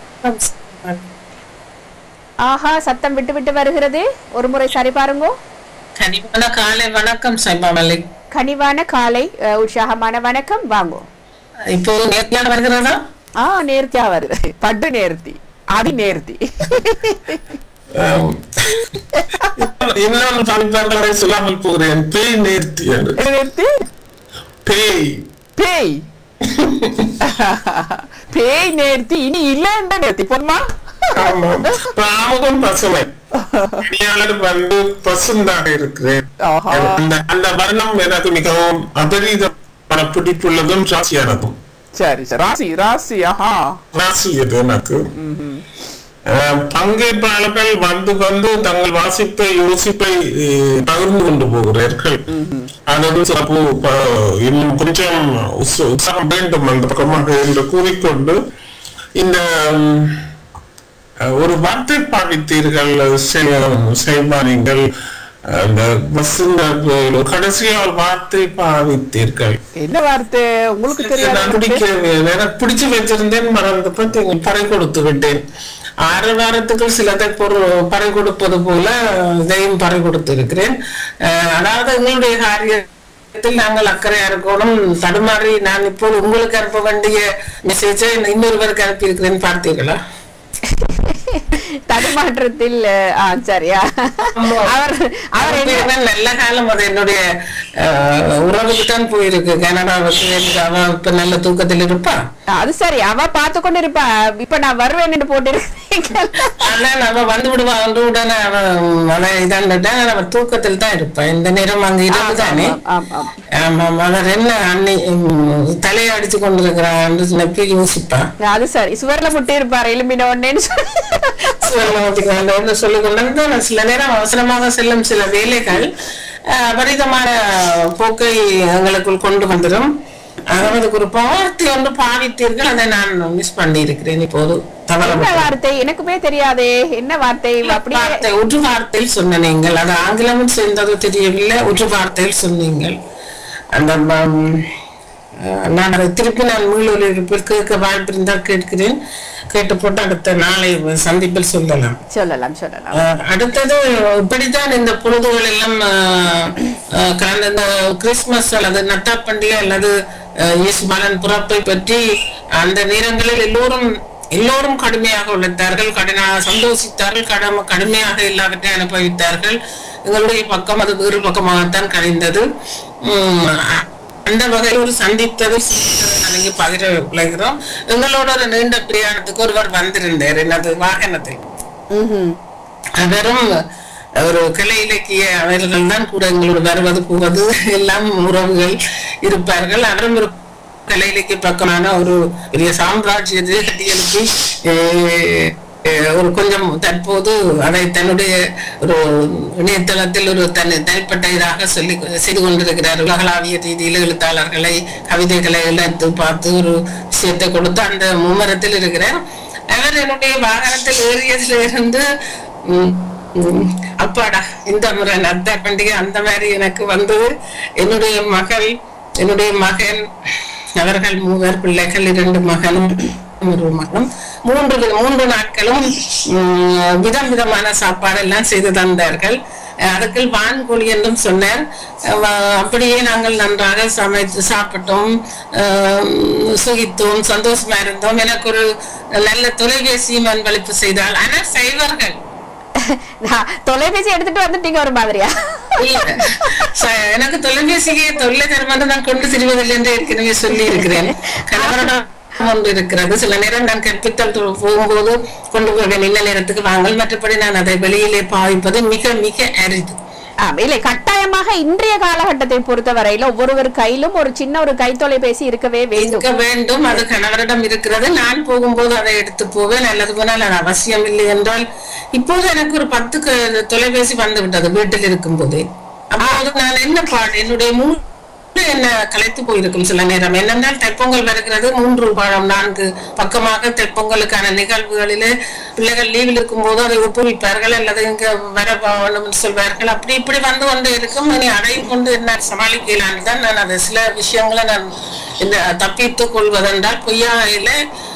ஆஹா சத்தம் விட்டு விட்டு வருகிறது ஒரு முறை சரி பாருங்கோ கனிவான காலை வணக்கம் சைபா மலிக் கனிவான காலை அஹ், உற்சாகமான வணக்கம் வாங்கோ இப்போ நேர்த்தியான வருகிறதா ஆ நேர்த்தியா வருது பட்டு நேர்த்தி அதி நேர்த்தி இன்னொரு பணிப்பாளரை சொல்லாமல் போகிறேன் பேய் நேர்த்தி என்று. நேர்த்தி பேய் பேய் பேய் நேர்த்தி இனி இல்லைன்ற நேர்த்தி போதுமா ஆமாம் பாமுகம் பசுமை பணியாளர் வந்து பசுந்தாக இருக்கிறேன் ஆஹா. அந்த அந்த வர்ணம் எனக்கு மிகவும் அபரீதமான பிடிப்புள்ளதும் ராசியானதும் சரி சரி ராசி ராசி ஆஹா ராசி இது எனக்கு அஹ், பங்கேற்பாளர்கள் வந்து வந்து தங்கள் வாசிப்பை யோசிப்பை அஹ், பகிர்ந்து கொண்டு போகிறார்கள் அது வந்து சிறப்பு ப- இன்னும் கொஞ்சம் உற்ச- உற்சாகம் வேண்டும் அந்த பக்கமாக என்று கூறிக்கொண்டு இந்த ம், அஹ், ஒரு வார்த்தை பாவித்தீர்கள் செய்வா நீங்கள் அந்த வசந்த கடைசியா ஒரு வார்த்தை பாவித்தீர்கள் என்ன வார்த்தை உங்களுக்கு நான் தெரியாது பிடிக்க எனக்கு பிடிச்சு வச்சிருந்தேன் மறந்து போய் பறை கொடுத்து விட்டேன் ஆறு வாரத்துக்கு சிலதை பொருள் பறை கொடுப்பது போல இதையும் பறை கொடுத்து இருக்கிறேன் அஹ் அதாவது எங்களுடைய காரியத்தில் நாங்கள் அக்கறையா இருக்கணும் தடுமாறி நான் இப்போது உங்களுக்கு அனுப்ப வேண்டிய மெசேஜை இன்னொருவருக்கு அனுப்பி இருக்கிறேன் பார்த்தீர்களா தடுமாற்றத்தில் அஹ், ஆ சரியா அவர் அவர் என்ன என்ன நல்ல காலம் அது என்னுடைய அஹ், உறவுக்கு தான் போயிருக்கு கனடாவுக்கு எனக்கு அவ இப்ப நல்ல தூக்கத்தில் இருப்பா அது சரி அவ பார்த்து கொண்டு இருப்பா இப்ப நான் வருவேன் என்று போட்டிருக்கேன் அதான் அவ வந்து விடுவா வந்து உடனே அவன் அவன் இதான்டா அவன் தூக்கத்தில் தான் இருப்பான் இந்த நேரம் அங்க இரவு தானே ஆம், ஆம். ஆமாம் அவர் என்ன அன்னை உம், தலையை அடிச்சு கொண்டிருக்கிறான் நினைப்பி யோசிப்பான் அது சரி சுவர்ல முட்டி இருப்பாரு எலும்பின உடனேன்னு சொல்லி சொல்லிக் கொண்டு சில நேரம் அவசரமாக செல்லும் சில வேலைகள் அஹ், அபரிதமான போக்கை எங்களுக்குள் கொண்டு வந்துடும் அதாவது ஒரு பாவத்தை ஒன்று பாவித்தீர்கள் அதை நான் மிஸ் பண்ணி இருக்கிறேன் இப்போது என்ன தவற வார்த்தை எனக்குமே தெரியாதே என்ன வார்த்தை அப்படியே வார்த்தை உற்று வார்த்தையில் சொன்ன நீங்கள் அது ஆங்கிலமும் சேர்ந்ததோ தெரியவில்லை உற்று வார்த்தையில் சொன்னீங்கள் அந்த ம், அஹ், நான் அதை திருப்பி நான் மீளொலிப்பில் கேட்க வாய்ப்பு இருந்தால் கேட்கிறேன் கேட்டு போட்டு அடுத்த நாளை சந்திப்பில் சொல்லலாம் சொல்லலாம் சொல்லலாம் அஹ், அடுத்தது இப்படித்தான் இந்த பொழுதுகள் எல்லாம் அஹ், அஹ், கடந்த இந்த கிறிஸ்துமஸ் அல்லது நட்டா பண்டிகை அல்லது அஹ், இயேசு பாலன் பிறப்பை பற்றி அந்த நேரங்களில் எல்லோரும் எல்லோரும் கடுமையாக உழைத்தார்கள் கடுமையாக சந்தோஷித்தார்கள் கடம கடுமையாக எல்லாவற்றையும் அனுபவித்தார்கள் எங்களுடைய பக்கம் அது வேறு பக்கமாகத்தான் கழிந்தது உம், அ- அந்த வகையில் ஒரு சந்தித்தது சிந்தித்தது நான் இங்கு பகிர விளைகிறோம் எங்களோட ஒரு நீண்ட பிரயாணத்துக்கு ஒருவர் வந்திருந்தார் எனது வாகனத்தில் ம்ஹும். வெறும் ஒரு கலை இலக்கிய அவர்கள் தான் கூட எங்களோட வருவது போவது எல்லாம் உறவுகள் இருப்பார்கள் அவரும் ஒரு கலை இலக்கிய பக்கமான ஒரு பெரிய சாம்ராஜ்யத்தை கட்டி எழுப்பி அஹ், அஹ், ஒரு கொஞ்சம் தற்போது அதை தன்னுடைய ஒரு இணையதளத்தில் ஒரு தனி தனிப்பட்ட இதாக சொல்லி செய்து கொண்டிருக்கிறார் உலகளாவிய ரீதியில் எழுத்தாளர்களை கவிதைகளை எடுத்து பார்த்து ஒரு விஷயத்தை கொடுத்து அந்த மும்மரத்தில் இருக்கிறார் அவர் என்னுடைய வாகனத்தில் ஏறியதுல இருந்து உம், உம், அப்பாடா இந்த முறை நத்த பண்டிகை அந்த மாதிரி எனக்கு வந்தது என்னுடைய மகள் என்னுடைய மகன் அவர்கள் மூவர் பிள்ளைகள் இரண்டு மகனும் ஒரு மகனும் மூன்று வி- மூன்று நாட்களும் உம், விதம் விதமான சாப்பாடு எல்லாம் செய்து தந்தார்கள் அஹ் அதுக்கு வான்கோழி என்றும் சொன்னார் அஹ் வ- அப்படியே நாங்கள் நன்றாக சமைத்து சாப்பிட்டோம் அஹ் சுகித்தோம் சந்தோஷமா இருந்தோம் எனக்கு ஒரு நல்ல தொலைபேசியும் அன்பளிப்பு செய்தால் ஆனால் சைவர்கள் நான் தொலைபேசி எடுத்துட்டு வந்துட்டீங்க ஒரு மாதிரியா இல்ல. ச- எனக்கு தொலைபேசிக்கு தொல்லை தருமாறு நான் கொண்டு திரிவதில்லை என்று ஏற்கனவே சொல்லி இருக்கிறேன் கணவரிடம் ஒன்று இருக்கிறது சில நேரம் நான் கற்பித்தல் து- போகும்போது கொண்டு போவேன் இந்த நேரத்துக்கு வாங்கல் மற்றபடி நான் அதை வெளியிலே பாவிப்பது மிக மிக அரிது ஆம், இல்லை கட்டாயமாக இன்றைய காலகட்டத்தை பொறுத்தவரையில ஒவ்வொருவர் கையிலும் ஒரு சின்ன ஒரு கைத்தொலைபேசி இருக்கவே வேண்டும் இருக்க வேண்டும் அது கணவரிடம் இருக்கிறது நான் போகும்போது அதை எடுத்து போவேன் அல்லது போனால் அது அவசியம் இல்லை என்றால் இப்போது எனக்கு ஒரு பத்து க- தொலைபேசி வந்து விட்டது வீட்டில் இருக்கும் போதே அப்போது நான் என்ன பாடு என்னுடைய மூ என்ன கலைத்து போயிருக்கும் சில நேரம் என்னென்றால் தைப்பொங்கல் வருகிறது மூன்று பாடம் நான்கு பக்கமாக தைப்பொங்கலுக்கான நிகழ்வுகளிலே பிள்ளைகள் லீவில் இருக்கும் போது அதை ஒப்புவிப்பார்கள் அல்லது இங்க வர வேண்டும் என்று சொல்வார்கள் அப்படி இப்படி வந்து கொண்டு இருக்கும் இனி அதையும் கொண்டு என்ன சமாளிக்கலான்னு தான் நான் அதை சில விஷயங்களை நான் இந்த தப்பித்துக் கொள்வதென்றால் பொய்யாயில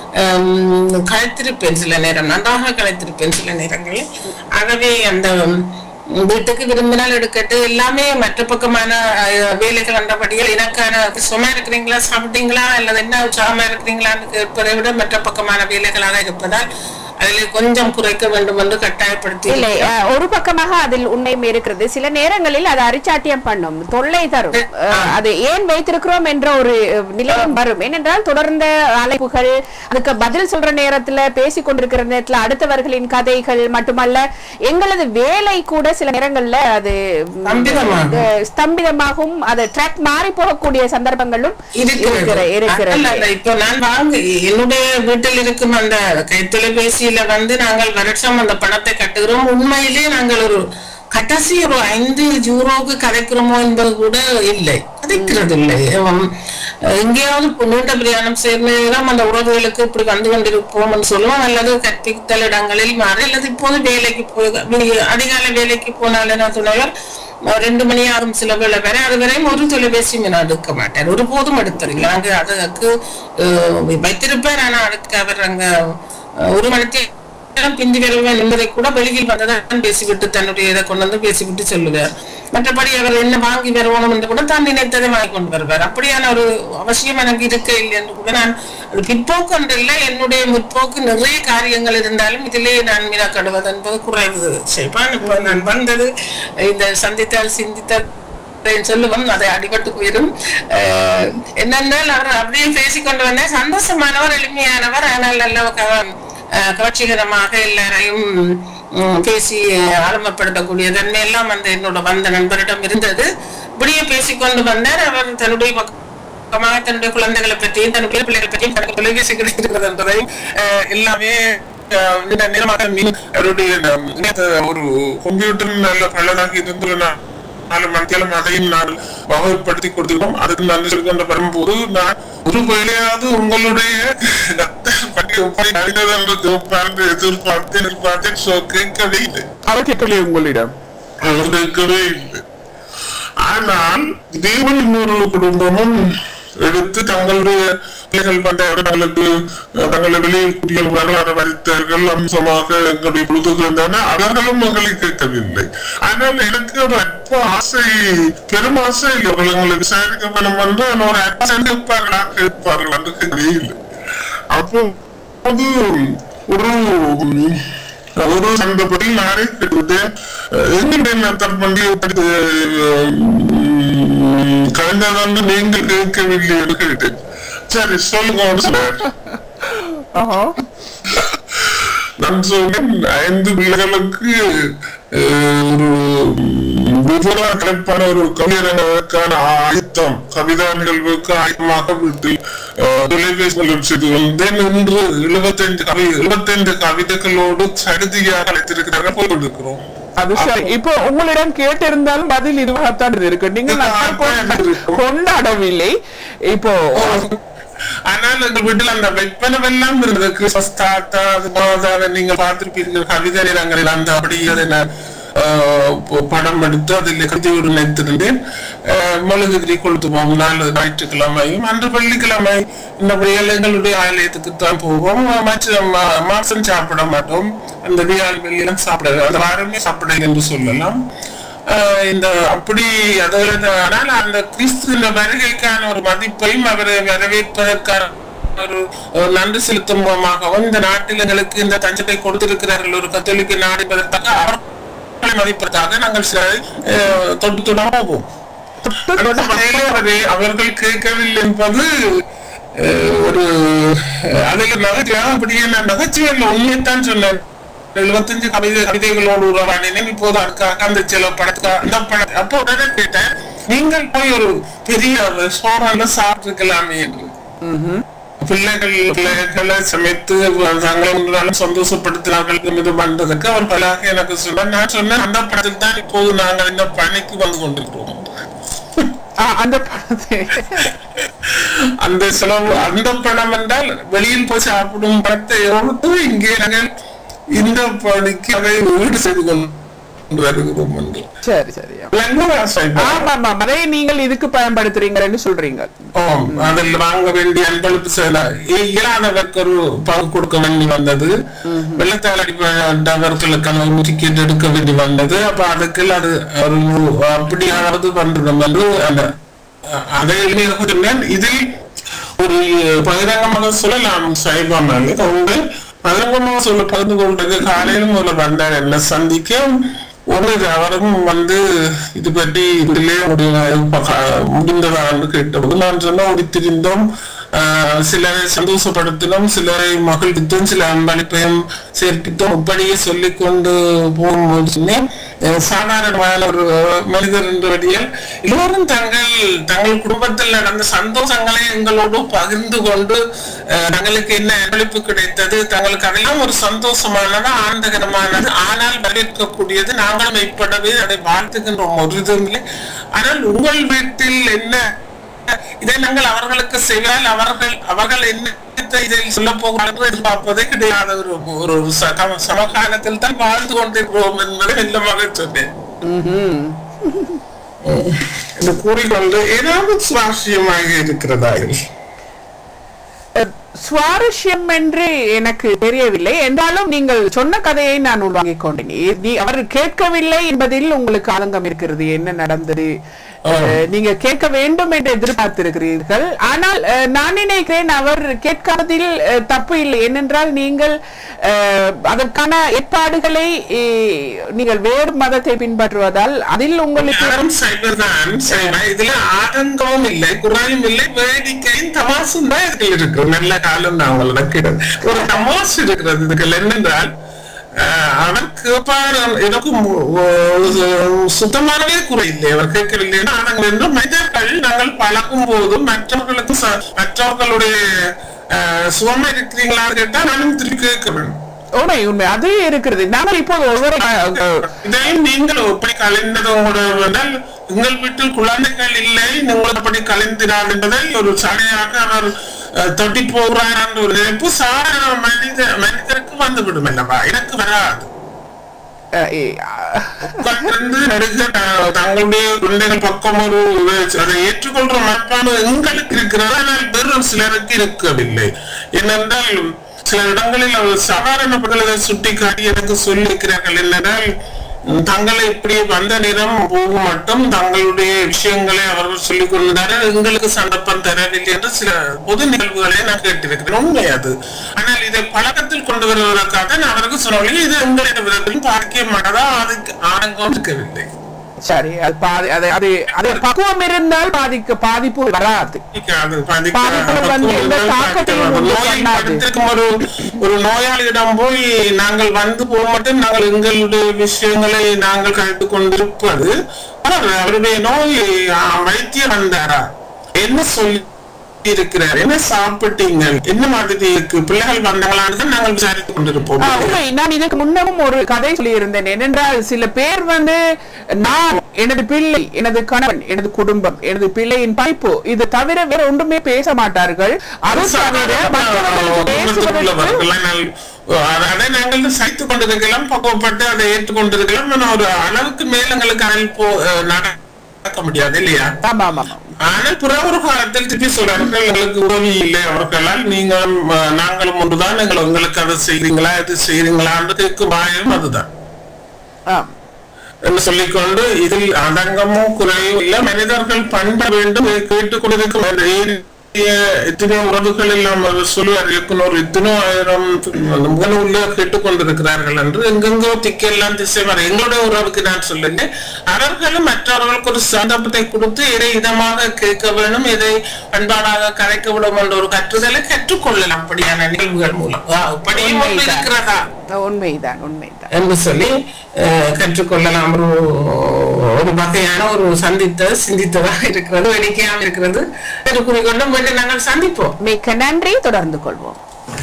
களைத்திருப்பேன் சில நேரம் நன்றாக களைத்திருப்பேன் சில நேரங்களில் ஆகவே அந்த வீட்டுக்கு விரும்பினால் எடுக்கட்டு எல்லாமே மற்ற பக்கமான அஹ், வேலைகள் அந்தபடியில் எனக்கான சும்மா இருக்கிறீங்களா சாப்பிட்டீங்களா அல்லது என்ன உற்சாகமா இருக்கிறீங்களான்னு கேட்பதை விட மற்ற பக்கமான வேலைகளாக இருப்பதால் அதில் கொஞ்சம் குறைக்க வேண்டும் என்று கட்டாயப்படுத்தி இல்லை அஹ், ஒரு பக்கமாக அதில் உண்மையும் இருக்கிறது சில நேரங்களில் அது அரிச்சாட்டியம் பண்ணும் தொல்லை தரும் அஹ், அது ஏன் வைத்திருக்கிறோம் என்ற ஒரு அஹ், நிலையும் வரும் ஏனென்றால் தொடர்ந்த அழைப்புகள் அதுக்கு பதில் சொல்ற நேரத்துல பேசிக் கொண்டிருக்கிற நேரத்துல அடுத்தவர்களின் கதைகள் மட்டுமல்ல எங்களது வேலை கூட சில நேரங்கள்ல அது ம், ஸ்தம்பிதமாகும். அஹ், ஸ்தம்பிதமாகும் அது ட்ராக் மாறி போகக்கூடிய சந்தர்ப்பங்களும் இருக்கிற இருக்கிறது இருக்கிறது அல்ல, அல்ல, இப்ப நான் வாங்க என்னுடைய வீட்டில் இருக்கும் அந்த கைத்தொலைபேசியில வந்து நாங்கள் வருஷம் அந்த பணத்தை கட்டுகிறோம் உண்மையிலே நாங்கள் ஒரு கடைசி ஒரு ஐந்து யூரோவுக்கு கதைக்கிறோமோ என்பது கூட இல்லை கதைக்கிறது இல்லை உம், எங்கேயாவது இப்ப நீண்ட பிரயாணம் சேர்ந்தோம் அந்த உறவுகளுக்கு இப்படி வந்து கொண்டிருப்போம்னு சொல்லுவோம் அல்லது கற்பித்தல் இடங்களில் மாறி அல்லது இப்போது வேலைக்கு போய் வெளியே- அதிகாலை வேலைக்கு போனாலே நான் துணைவர் ரெண்டு மணி ஆகும் சில வேளை வரை அது வரையும் ஒரு தொலைபேசியும் நான் எடுக்க மாட்டேன் ஒருபோதும் எடுத்ததில்லை அங்கு அதுக்கு அஹ், வைத்திருப்பேன் ஆனா அதுக்கு அவர் அங்க அஹ், ஒரு மணிக்கு நேரம் பிந்தி வருவேன் என்பதை கூட வெளியில் வந்ததான் பேசிவிட்டு தன்னுடைய இதை கொண்டு வந்து பேசிவிட்டு சொல்லுவார் மற்றபடி அவர் என்ன வாங்கி வருவோம் என்று கூட தான் நினைத்ததை வாங்கி கொண்டு வருவார் அப்படியான ஒரு அவசியம் எனக்கு இருக்க இல்லை என்று கூட நான் அது பிற்போக்கு என்று இல்லை என்னுடைய முற்போக்கு நிறைய காரியங்கள் இருந்தாலும் இதிலே நான் மீனக்கடுவது என்பது குறைவு செய்வான் இப்ப நான் வந்தது இந்த சந்தித்தால் சிந்தித்தால் அப்படின்னு சொல்லுவோம் அதை அடிபட்டு போயிடும் அஹ் என்னென்னால் அவர் அப்படியே பேசிக்கொண்டு வந்தேன் சந்தோஷமானவர் எளிமையானவர் ஆனால் நல்ல க- அஹ், கவர்ச்சிகரமாக எல்லாரையும் ம், பேசி ஆரம்பப்படுத்தக்கூடிய தன்மை எல்லாம் அந்த என்னோட வந்த நண்பரிடம் இருந்தது இப்படியே பேசிக்கொண்டு வந்தார் அவர் தன்னுடைய பக்கமாக தன்னுடைய குழந்தைகளை பற்றியும் தன் பேர பிள்ளைகளை பற்றியும் தனக்கு தொலைபேசி கிடைக்கிறது என்பதையும் அஹ், எல்லாமே அஹ், இந்த நிலமாக மீன் அவருடைய அஹ், இணையத ஒரு கம்ப்யூட்டர் நல்ல பள்ளதாக இருந்து நான் நாலு மணிக்கெல்லாம் அதையும் நான் வகைப்படுத்தி கொடுத்துக்கிறோம் அதுக்கு நன்றி சொல்கின்ற வரும்போது நான் ஒரு வேலையாவது உங்களுடைய பற்றி எப்படி அறிந்தது என்று எதிர்பார்த்து எதிர்பார்த்து எதிர்பார்த்து so கேட்கவே இல்லை அவர் கேட்கலையே உங்களிடம் அவர் கேட்கவே இல்லை ஆனால் தேவன் இன்னொரு குடும்பமும் எடுத்து தங்களுடைய பிள்ளைகள் பண்ட தங்களுக்கு தங்களை வெளியில் வரலாறு வரித்தார்கள் அம்சமாக எங்களுடைய பொழுதுகள் இருந்தன அவர்களும் எங்களை கேட்கவில்லை ஆனால் எனக்கு ஒரு அற்ப ஆசை பெரும் ஆசை இல்லை அவர்களை விசாரிக்க வேண்டும் என்று நான் ஒரு அச்சம் கேட்பார்களா கேட்பார்கள் என்று கேட்கவே இல்லை அப்போ அது ஒரு ஒரு சந்தர்ப்பத்தில் நானே கேட்டேன் எங்களுடைய நத்தர் பண்டிகை படித்து கலைஞர் நீங்கள் கேட்கவில்லை என்று கேட்டேன் சரி சொல்லுங்க சொன்னார் ஆஹா. நான் சொன்னேன் ஐந்து பிள்ளைகளுக்கு அஹ், ஒரு விவர கலைப்பான ஒரு கவியரங்களுக்கான ஆயத்தம் கவிதா நிகழ்வுக்கு ஆயத்தமாக வீட்டில் அஹ், தொலைபேசி மூலம் செய்து வந்தேன் இன்று எழுபத்தைந்து கவி எழுபத்தைந்து கவிதைகளோடு சரிதியாக அழைத்திருக்கிறார்கள் போய்கொண்டிருக்கிறோம் அது சரி இப்போ உங்களிடம் கேட்டிருந்தாலும் பதில் இதுவாகத்தான் இருக்கு நீங்கள் நட்பு கொண்ட- கொண்டாடவில்லை இப்போ ஆனால் எங்க வீட்டுல அந்த வெப்பனவெல்லாம் இருந்தது கிறிஸ்மஸ் தாத்தா அது மாதிரி நீங்க பார்த்திருப்பீர்கள் கவிதை நிறங்களில் அந்த அப்படி அதை நான் ஆஹ், ப- படம் எடுத்து அதில் கவிதையோடு நினைத்திருந்தேன் மொழுகுதிரி கொளுத்துவோம் நாலு ஞாயிற்றுக்கிழமையும் அன்று வெள்ளிக்கிழமை இந்த எங்களுடைய ஆலயத்துக்கு தான் போவோம் மற்ற மா- மாசம் சாப்பிட மாட்டோம் அந்த வியாழ் வெள்ளியெல்லாம் சாப்பிட அந்த வாரமே சாப்பிட என்று சொல்லலாம் ஆஹ் இந்த அப்படி அதாவது ஆனால் அந்த கிறிஸ்துவின் வருகைக்கான ஒரு மதிப்பையும் அவரை வரவேற்பதற்கான ஒரு ஒரு நன்றி செலுத்தும் மூலமாகவும் இந்த நாட்டில் எங்களுக்கு இந்த தஞ்சத்தை கொடுத்திருக்கிறார்கள் ஒரு கத்தோலிக்க நாடு என்பதற்காக அவர்களை மதிப்பதற்காக நாங்கள் சில ஆஹ், தொட்டு தொடாம போவோம் அந்த வகையிலே அவரை அவர்கள் கேட்கவில்லை என்பது ஆஹ், ஒரு ஆஹ், அதில் நகைச்சுவை அப்படியே நான் நகைச்சுவை இல்லை, உண்மையைத்தான் சொன்னேன் எழுபத்தஞ்சு கவிதை கவிதைகளோடு உருவாடினேன் இப்போது அதுக்காக அந்த சில படத்துக்கு அந்த படம் அப்போ உடனே கேட்டேன் நீங்கள் போய் ஒரு பெரிய ரெஸ்டாரண்ட்ல சாப்பிட்டுருக்கலாமே என்று பிள்ளைகள் பிள்ளைகளை சமைத்து தங்களை முன்னாலும் சந்தோஷப்படுத்தினார்கள் இது பண்றதுக்கு அவர் பலாக எனக்கு சொன்னார் நான் சொன்னேன் அந்த படத்தில் தான் இப்போது நாங்கள் இந்த பணிக்கு வந்து கொண்டிருக்கிறோம் ஆ, அந்த படத்தை அந்த செலவு அந்த பணம் என்றால் வெளியில் போய் சாப்பிடும் பணத்தை எடுத்து இங்கே நாங்கள் இந்த பணிக்கு அதை ஈடு செய்து கொண்டு வருகிறோம் என்று சரி சரி விளங்குமா, சாய்பா? ஆமா ஆமா அதை நீங்கள் இதுக்கு பயன்படுத்துறீங்கன்னு சொல்றீங்க ஆம், அதில் வாங்க வேண்டிய அன்பளிப்பு சில இயலாதவருக்கு ஒரு பங்கு கொடுக்க வேண்டி வந்தது வெள்ளத்தால் அடிப்பட்டவர்களுக்கான ஒரு டிக்கெட் எடுக்க வேண்டி வந்தது அப்ப அதுக்கு அது ஒரு அப்படியாவது பண்றோம் என்று அந்த அதை எளிமையாக சொன்னேன் இதில் ஒரு பகிரங்கமாக சொல்லலாம் சைபாமல் அவங்க பகிரங்கமாக சொல்ல பகிர்ந்து கொண்டது காலையிலும் ஒரு வந்தார் என்ன சந்திக்க ஒரு அவரும் வந்து இது பற்றி இதிலே முடிந்ததாக கேட்டபோது நான் சொன்ன உடித்திருந்தோம் ஆஹ் சிலரை சந்தோஷப்படுத்தினோம் சிலரை மகிழ்வித்தோம் சில அன்பளிப்பையும் சேர்ப்பித்தோம் இப்படியே சொல்லிக் கொண்டு போகும்போது சொன்னேன் அஹ் சாதாரணமான ஒரு மனிதர் என்றபடியால் எல்லோரும் தங்கள் தங்கள் குடும்பத்தில் நடந்த சந்தோஷங்களை எங்களோடு பகிர்ந்து கொண்டு அஹ், தங்களுக்கு என்ன அன்பளிப்பு கிடைத்தது தங்களுக்கு அதெல்லாம் ஒரு சந்தோஷமானது ஆனந்தகரமானது ஆனால் வரவேற்கக்கூடியது நாங்களும் மெய்ப்படவே அதை வாழ்த்துகின்றோம் ஒரு இதுவும் இல்லை ஆனால் உங்கள் வீட்டில் என்ன இதை நாங்கள் அவர்களுக்கு செய்தால் அவர்கள் அவர்கள் என்ன இதில் சொல்ல போகிறார்கள் என்று எதிர்பார்ப்பதே கிடையாத ஒரு ஒரு சக- சமகாலத்தில் தான் வாழ்ந்து கொண்டிருக்கிறோம் என்பதை மெல்லமாக சொன்னேன் என்று கூறிக்கொண்டு ஏதாவது சுவாரஸ்யமாக இருக்கிறதா சுவாரஸ்யம் என்று எனக்கு தெரியவில்லை என்றாலும் நீங்கள் சொன்ன கதையை நான் உள்வாங்கிக் கொண்டேன் இ- நீ- அவர் கேட்கவில்லை என்பதில் உங்களுக்கு ஆதங்கம் இருக்கிறது என்ன நடந்தது அஹ், நீங்க கேட்க வேண்டும் என்று எதிர்பார்த்திருக்கிறீர்கள் ஆனால் அஹ், நான் நினைக்கிறேன் அவர் கேட்காததில் அஹ், தப்பு இல்லை ஏனென்றால் நீங்கள் அஹ், அதற்கான ஏற்பாடுகளை அஹ், நீங்கள் வேறு மதத்தை பின்பற்றுவதால் அதில் உங்களுக்கு யாரும் சைவர்தான் சைவ இதுல ஆதங்கமும் இல்லை குறையும் இல்லை வேடிக்கையும் தமாசும் தான் இதுல இருக்கு நல்ல காலம் தான் அவங்களோட ஒரு தமாசு இருக்கிறது இதுல என்னென்றால் ஆஹ், அவர் கேட்பார் எனக்கு மு- ஒ- சுத்தமானவே குறை இல்லை அவர் கேட்கவில்லை நாங்கள் என்று மனிதர்கள் நாங்கள் பழகும் போது மற்றவர்களுக்கு ச- மற்றவர்களுடைய ஆஹ், சுகமா இருக்கிறீங்களா கேட்டா நானும் திருப்பி கேட்க வேண்டும் உண்மை உண்மை அது இருக்கிறது நாங்கள் இப்போது ஒவ்வொரு அஹ், இதையும் நீங்கள் எப்படி கலைந்தது உங்களோட என்றால் உங்கள் வீட்டில் குழந்தைகள் இல்லை நீங்கள் அப்படி கலைந்தினார் என்பதை ஒரு சடையாக அவர் அஹ், தொட்டி போகிறார் என்ற ஒரு நினைப்பு சாதாரண மனித மனிதருக்கு வந்துவிடும் அல்லவா எனக்கு வராது அஹ், அஹ், உட்கார்ந்திருந்து நடுக த- தங்களுடைய குழந்தைகள் பக்கம் ஒரு இது- அதை ஏற்றுக்கொள்ற மனப்பான்மை எங்களுக்கு இருக்கிறது ஆனால் வேறு சிலருக்கு இருக்கவில்லை ஏனென்றால் சில இடங்களில் அவர் சாதாரண பெண்களை சுட்டி காட்டி எனக்கு சொல்லியிருக்கிறார்கள் என்னென்றால் உம், தங்களை இப்படி வந்த நேரம் போக மட்டும் தங்களுடைய விஷயங்களை அவர்கள் சொல்லிக் கொண்டார்கள் எங்களுக்கு சந்தர்ப்பம் தரவில்லை என்று சில பொது நிகழ்வுகளை நான் கேட்டிருக்கிறேன் உண்மை அது ஆனால் இதை பழக்கத்தில் கொண்டு வருவதற்காக நான் அவருக்கு சொன்னேன் இது எங்களுடைய விதத்திலும் பார்க்க மாட்டதா அதுக்கு ஆனங்கம் இருக்கவில்லை சரி அது பாதி அது அது அது பக்குவம் இருந்தால் பாதிக்க பாதிப்பு வராது அது பாதிக்க- பாதிப்புகள் வந்து எந்த தாக்கத்தையும் ஒரு உண்டு நோயை பண்ணாது. படுத்திருக்கும் ஒரு ஒரு நோயாளியிடம் போய் நாங்கள் வந்து போக மட்டும் நாங்கள் எங்களுடைய விஷயங்களை நாங்கள் கழித்து கொண்டிருப்பது அவர் அவருடைய நோய் ஆ, வைத்தியம் வந்தாரா என்ன சொல்லி இருக்கிறார் என்ன சாப்பிட்டீங்க என்ன மாதிரி இருக்கு பிள்ளைகள் வந்தாங்களான்னு தான் நாங்கள் விசாரித்துக் கொண்டிருப்போம் ஆ, உண்மை நான் இதற்கு முன்னமும் ஒரு கதை சொல்லியிருந்தேன் என்னென்றால் சில பேர் வந்து நான் எனது பிள்ளை எனது கணவன் எனது குடும்பம் எனது பிள்ளையின் படிப்பு இது தவிர வேற ஒன்றுமே பேச மாட்டார்கள் அது தவிர மற்றவர்களுக்கு பேசுவதற்கு அதை நாங்கள் சைத்துக் கொண்டிருக்கலாம் பக்குவப்பட்டு அதை ஏற்றுக்கொண்டிருக்கலாம் ஆனா ஒரு அளவுக்கு மேல் எங்களுக்கு அதில் போ அஹ் நடக்க முடியாது இல்லையா ஆமா ஆமா ஆமா. ஆனால் பிற ஒரு காலத்தில் திருப்பி சொல்றார்கள் எங்களுக்கு உதவி இல்லை அவர்களால் நீங்களும் அஹ், நாங்களும் ஒன்றுதான் நீங்கள் உங்களுக்கு அதை செய்றீங்களா இது செய்றீங்களான்னு கேட்கும் பாயம் அதுதான் ஆம். என்று சொல்லிக்கொண்டு இதில் அடங்கமும் குறையும் இல்ல மனிதர்கள் பண்ப வேண்டும் இதை கேட்டுக் கொண்டிருக்கும் அந்த ஏறிய எத்தனையோ உறவுகள் எல்லாம் அவர் சொல்லுவார் இயக்குனர் இத்தனோ ஆயிரம் முகநூல்ல கேட்டுக்கொண்டிருக்கிறார்கள் என்று எங்கெங்கோ திக்கெல்லாம் திசை வர எங்களுடைய உறவுக்கு நான் சொல்லல அவர்களும் மற்றவர்களுக்கு ஒரு சந்தர்ப்பத்தை கொடுத்து இதை இதமாக கேட்க வேண்டும் இதை பண்பாடாக கரைக்க விடும் என்ற ஒரு கற்றுதலை கற்றுக்கொள்ளலாம் அப்படியான நிகழ்வுகள் மூலம் ஆ, அப்படியும் ஒன்று இருக்கிறதா உண்மைதான் உண்மைதான் என்று சொல்லி அஹ், கற்றுக்கொள்ளலாம் ஒரு ஒரு வகையான ஒரு சந்தித்த சிந்தித்ததாக இருக்கிறது வேடிக்கையாக இருக்கிறது என்று கூறிக்கொண்டு மீண்டும் நாங்கள் சந்திப்போம் மிக்க நன்றி தொடர்ந்து கொள்வோம்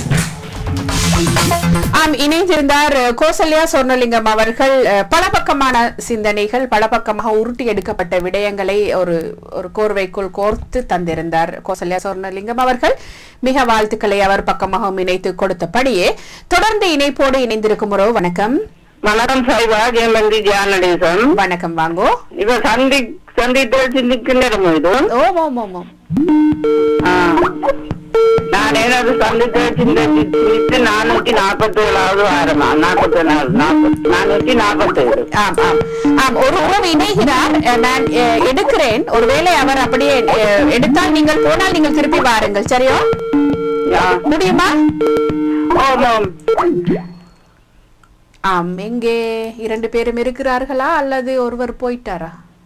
ஆம் இணைந்திருந்தார் அஹ், கோசல்யா சொர்ணலிங்கம் அவர்கள் அஹ், பல பக்கமான சிந்தனைகள் பல பக்கமாக உருட்டி எடுக்கப்பட்ட விடயங்களை ஒரு ஒரு கோர்வைக்குள் கோர்த்து தந்திருந்தார் கோசல்யா சொர்ணலிங்கம் அவர்கள் மிக வாழ்த்துக்களை அவர் பக்கமாக இணைத்து கொடுத்தபடியே தொடர்ந்து இணைப்போடு இணைந்திருக்கும் உறவு வணக்கம் வணக்கம் சாய்பா ஜெயமந்தி ஜானடேசன் வணக்கம் வாங்கோ இவ சந்தி சந்தித்து சிந்திக்கின்றோம் இது ஓம் ஓம் ஓம் ஓம் ஆ. நான் எனது சந்தித்து சிந்தித்து நானூத்தி நாற்பத்தி ஏழாவது வாரமா நாற்பத்தி நாலு நானூத்தி நாற்பத்தி ஏழு ஆம் ஆம் ஆம் ஒரு உறவு இணைகிறார் அஹ், நான் அஹ், எடுக்கிறேன் ஒருவேளை அவர் அப்படியே அஹ், எடுத்தால் நீங்கள் போனால் நீங்கள் திருப்பி வாருங்கள் சரியோ முடியுமா ஆமாம் ஆம் எங்கே இரண்டு பேரும் இருக்கிறார்களா அல்லது ஒருவர் போயிட்டாரா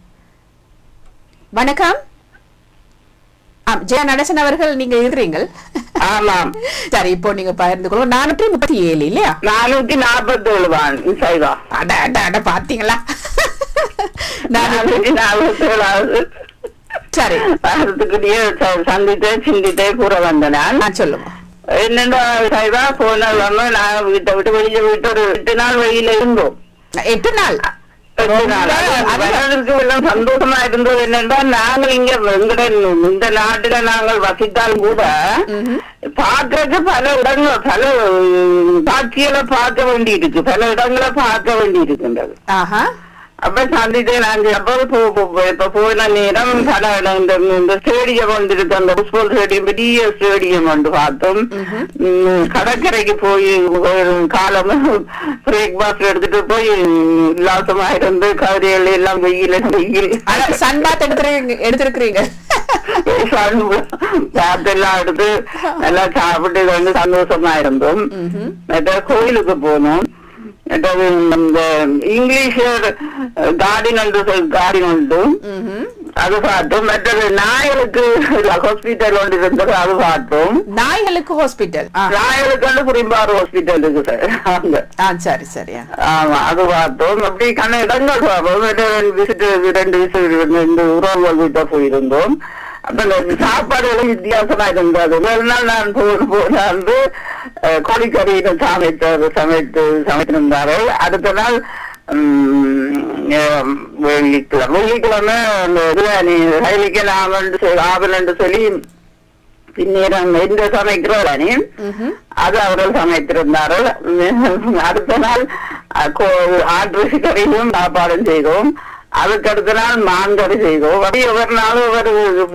வணக்கம் ஆம் ஜெயா நடேசன் அவர்கள் நீங்க இருக்கிறீங்கள் ஆமாம் சரி இப்போ நீங்க பகிர்ந்து கொள்ளுங்க நானூற்றி முப்பத்தி ஏழு இல்லையா நானூத்தி நாற்பத்தி ஏழு வான் சாய்பா அட அட அட பாத்தீங்களா நானூற்றி நானூத்தி நாற்பத்தி ஏழாவது சரி வாரத்துக்குரிய சந்தித்து சிந்தித்தே கூற வந்தேன் நான் நான் சொல்லுங்க என்னடா சாய்பா போன கிழமை நான் வீட்டை விட்டு வெளியில விட்டு ஒரு எட்டு நாள் வெளியில இருந்தோம் எட்டு நாள் எட்டு நாள். அது வரதுக்கு எல்லாம் சந்தோஷமா இருந்தது என்னன்னா நாங்கள் இங்க எங்கட இந்த நாட்டுல நாங்கள் வசித்தாலும் கூட பார்க்கறதுக்கு பல இடங்கள் பல உம், காட்சிகளை பார்க்க வேண்டி இருக்கு பல இடங்களை பார்க்க வேண்டி இருக்கின்றது ஆஹா அப்ப சந்தித்து நாங்க அப்ப போ- போ- போ- இப்ப போன நேரம் பல இடம் இந்த இந்த ஸ்டேடியம் வந்து இருக்கு அந்த ஃபுட்பால் ஸ்டேடியம் பெரிய ஸ்டேடியம் வந்து பார்த்தோம் உம், கடற்கரைக்கு போய் ஒரு காலம் பிரேக்பாஸ்ட் எடுத்துட்டு போய் உல்லாசமா இருந்து கதிரைகள் எல்லாம் வெயில் வெயில் சன்பாத் எடுத்துருக்கீங்க எடுத்திருக்கிறீங்க பாத்தெல்லாம் எடுத்து நல்லா சாப்பிட்டு வந்து சந்தோஷமா இருந்தோம் மற்ற கோயிலுக்கு போனோம் மற்றது இந்த இங்கிலீஷ் கார்டன் என்று கார்டன் உண்டு அது பார்த்தோம் மற்றது நாயலுக்கு ஹாஸ்பிட்டல் ஒன்று இருந்தது அது பார்த்தோம் நாய்களுக்கு ஹாஸ்பிட்டல் நாயலுக்கு வந்து குறிம்பாறு ஹாஸ்பிட்டல் இருக்கு சார் அங்க ஆ சரி சரியா ஆமா அது பார்த்தோம் அப்படி கண்ண இடங்கள் பார்த்தோம் விசிட் ரெண்டு விசிட் இந்த உறவுகள் வீட்டை போயிருந்தோம் அப்ப இந்த சாப்பாடுகளும் வித்தியாசமா இருந்தது ஒரு நாள் நான் போன போன வந்து அஹ், கோழிக்கறியில சமைத்த சமைத்து சமைத்திருந்தாரு அடுத்த நாள் உம், அஹ், வெள்ளிக்கிழமை வெள்ளிக்கிழமை அந்த பிரியாணி ரயிலுக்கு நான் ஆவல் என்று சொல்லி பின்னேரம் எந்த சமைக்கிறோம் அது அவர்கள் சமைத்திருந்தார்கள் அடுத்த நாள் அஹ், கோ- ஆட்டு கறியும் சாப்பாடும் செய்தோம் அதுக்கு அடுத்த நாள் மான் கறி செய்தோம் அப்படி ஒவ்வொரு நாளும் ஒவ்வொரு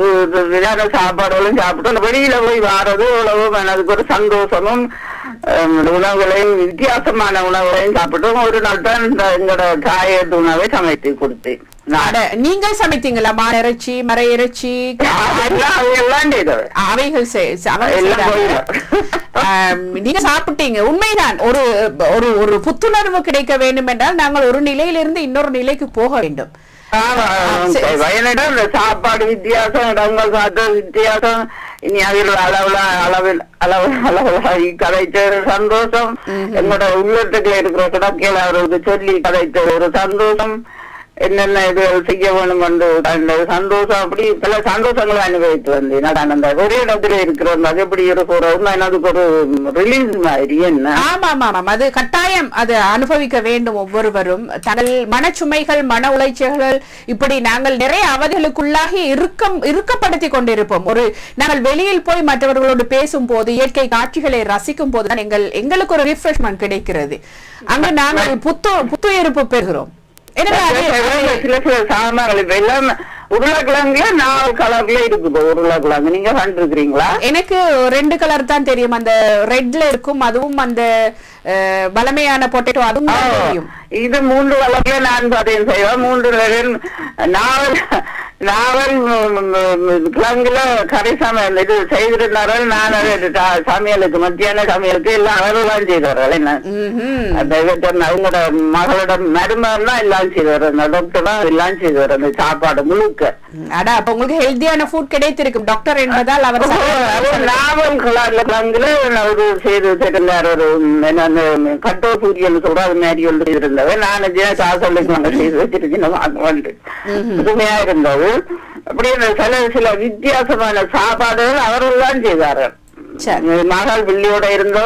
விதமான சாப்பாடுகளும் சாப்பிட்டு அந்த வெளியில போய் வாரது உணவு எனக்கு ஒரு சந்தோஷமும் அஹ், உணவுகளையும் வித்தியாசமான உணவுகளையும் சாப்பிட்டோம் ஒரு நாள் தான் இந்த எங்களோட தாயத்து உணவை சமைத்து கொடுத்தேன் நான் அட, நீங்கள் சமைத்தீங்களா மான இறைச்சி மர இறைச்சி எல்லாம் எல்லாம் செய்தவர் அவைகள் செய்- அவங்க எல்லாம் செய்றாங்க. போயிடும். ஆம், நீங்க சாப்பிட்டீங்க உண்மைதான் ஒரு ஒரு ஒரு புத்துணர்வு கிடைக்க வேண்டும் என்றால் நாங்கள் ஒரு நிலையிலிருந்து இன்னொரு நிலைக்கு போக வேண்டும் ஆமா, சரி. வயலிடம் இந்த சாப்பாடு வித்தியாசம் இடங்கள் பார்த்த வித்தியாசம் இனி அதில் அளவுல அளவில் அளவு அளவு கதைச்ச ஒரு சந்தோஷம் என்னோட உள்ளத்துக்குள்ள இருக்கிற கிடக்கையில அவருக்கு சொல்லி கதைச்ச ஒரு சந்தோஷம் என்னென்ன இது செய்ய வேணும் என்று அந்த சந்தோஷம் அப்படி பல சந்தோஷங்களை அனுபவித்து வந்தேன் நான் அந்த ஒரே இடத்துல இருக்கிறோம் அது எப்படி இருக்கிறோம் அதுக்கு ஒரு ரிலீஸ் மாதிரி என்ன ஆமா ஆமா ஆமாம் அது கட்டாயம் அது அனுபவிக்க வேண்டும் ஒவ்வொருவரும் தங்கள் மனச்சுமைகள் மன உளைச்சல்கள் இப்படி நாங்கள் நிறைய அவதிகளுக்குள்ளாகி இருக்கம் இருக்கப்படுத்தி கொண்டிருப்போம் ஒரு நாங்கள் வெளியில் போய் மற்றவர்களோடு பேசும் போது இயற்கை காட்சிகளை ரசிக்கும் போது தான் எங்கள் எங்களுக்கு ஒரு ரிஃப்ரெஷ்மெண்ட் கிடைக்கிறது அங்கு நாங்கள் புத்து புத்துயிர்ப்பு பெறுகிறோம் எனவே அது- சில சில சாமான்கள் இப்ப எல்லாம் உருளைக்கிழங்குல நாலு கலர்ல இருக்குது உருளைக்கிழங்கு நீங்க கண்டிருக்கிறீங்களா எனக்கு ரெண்டு கலர் தான் தெரியும் அந்த ரெட்ல இருக்கும் அதுவும் அந்த அஹ், வளமையான பொட்டேட்டோ அதுவும் தான் தெரியும் இது மூன்று கலர்ல நான் பார்த்தேன் செய்வேன் மூன்று கலரில் நாவல் நாவல் ம், ம், கிழங்குல கறி சமையல் இது செய்திருந்தார்கள் நான் அதை ச- சமையலுக்கு மத்தியான சமையலுக்கு எல்லாம் அவர்களாம் செய்தார்கள் என்ன ம்ஹும். அந்த இவற்றை அவங்களோட மகளோட மருமகன் தான் எல்லாம் செய்வார் அந்த டாக்டர் தான் எல்லாம் செய்வார் அந்த சாப்பாடு முழுக்க அடா அப்ப உங்களுக்கு ஹெல்த்தியான ஃபுட் கிடைத்திருக்கும் டாக்டர் என்பதால் அவர் அவர் நாவல் கலர்ல பங்குல ஒரு செய்து தெரிந்தார் ஒரு என்ன அந்த கட்டோ சூரியன் சொல்ற அது மாதிரி ஒன்று இருந்தவர் நான் சாசலுக்கு நாங்க செய்து வச்சிருக்கேன் வாங்க வந்து புதுமையா இருந்தது அப்படி இந்த சில சில வித்தியாசமான சாப்பாடுகள் அவர்கள் தான் செய்தார்கள் சரி. மகள் வில்லியோட இருந்தவ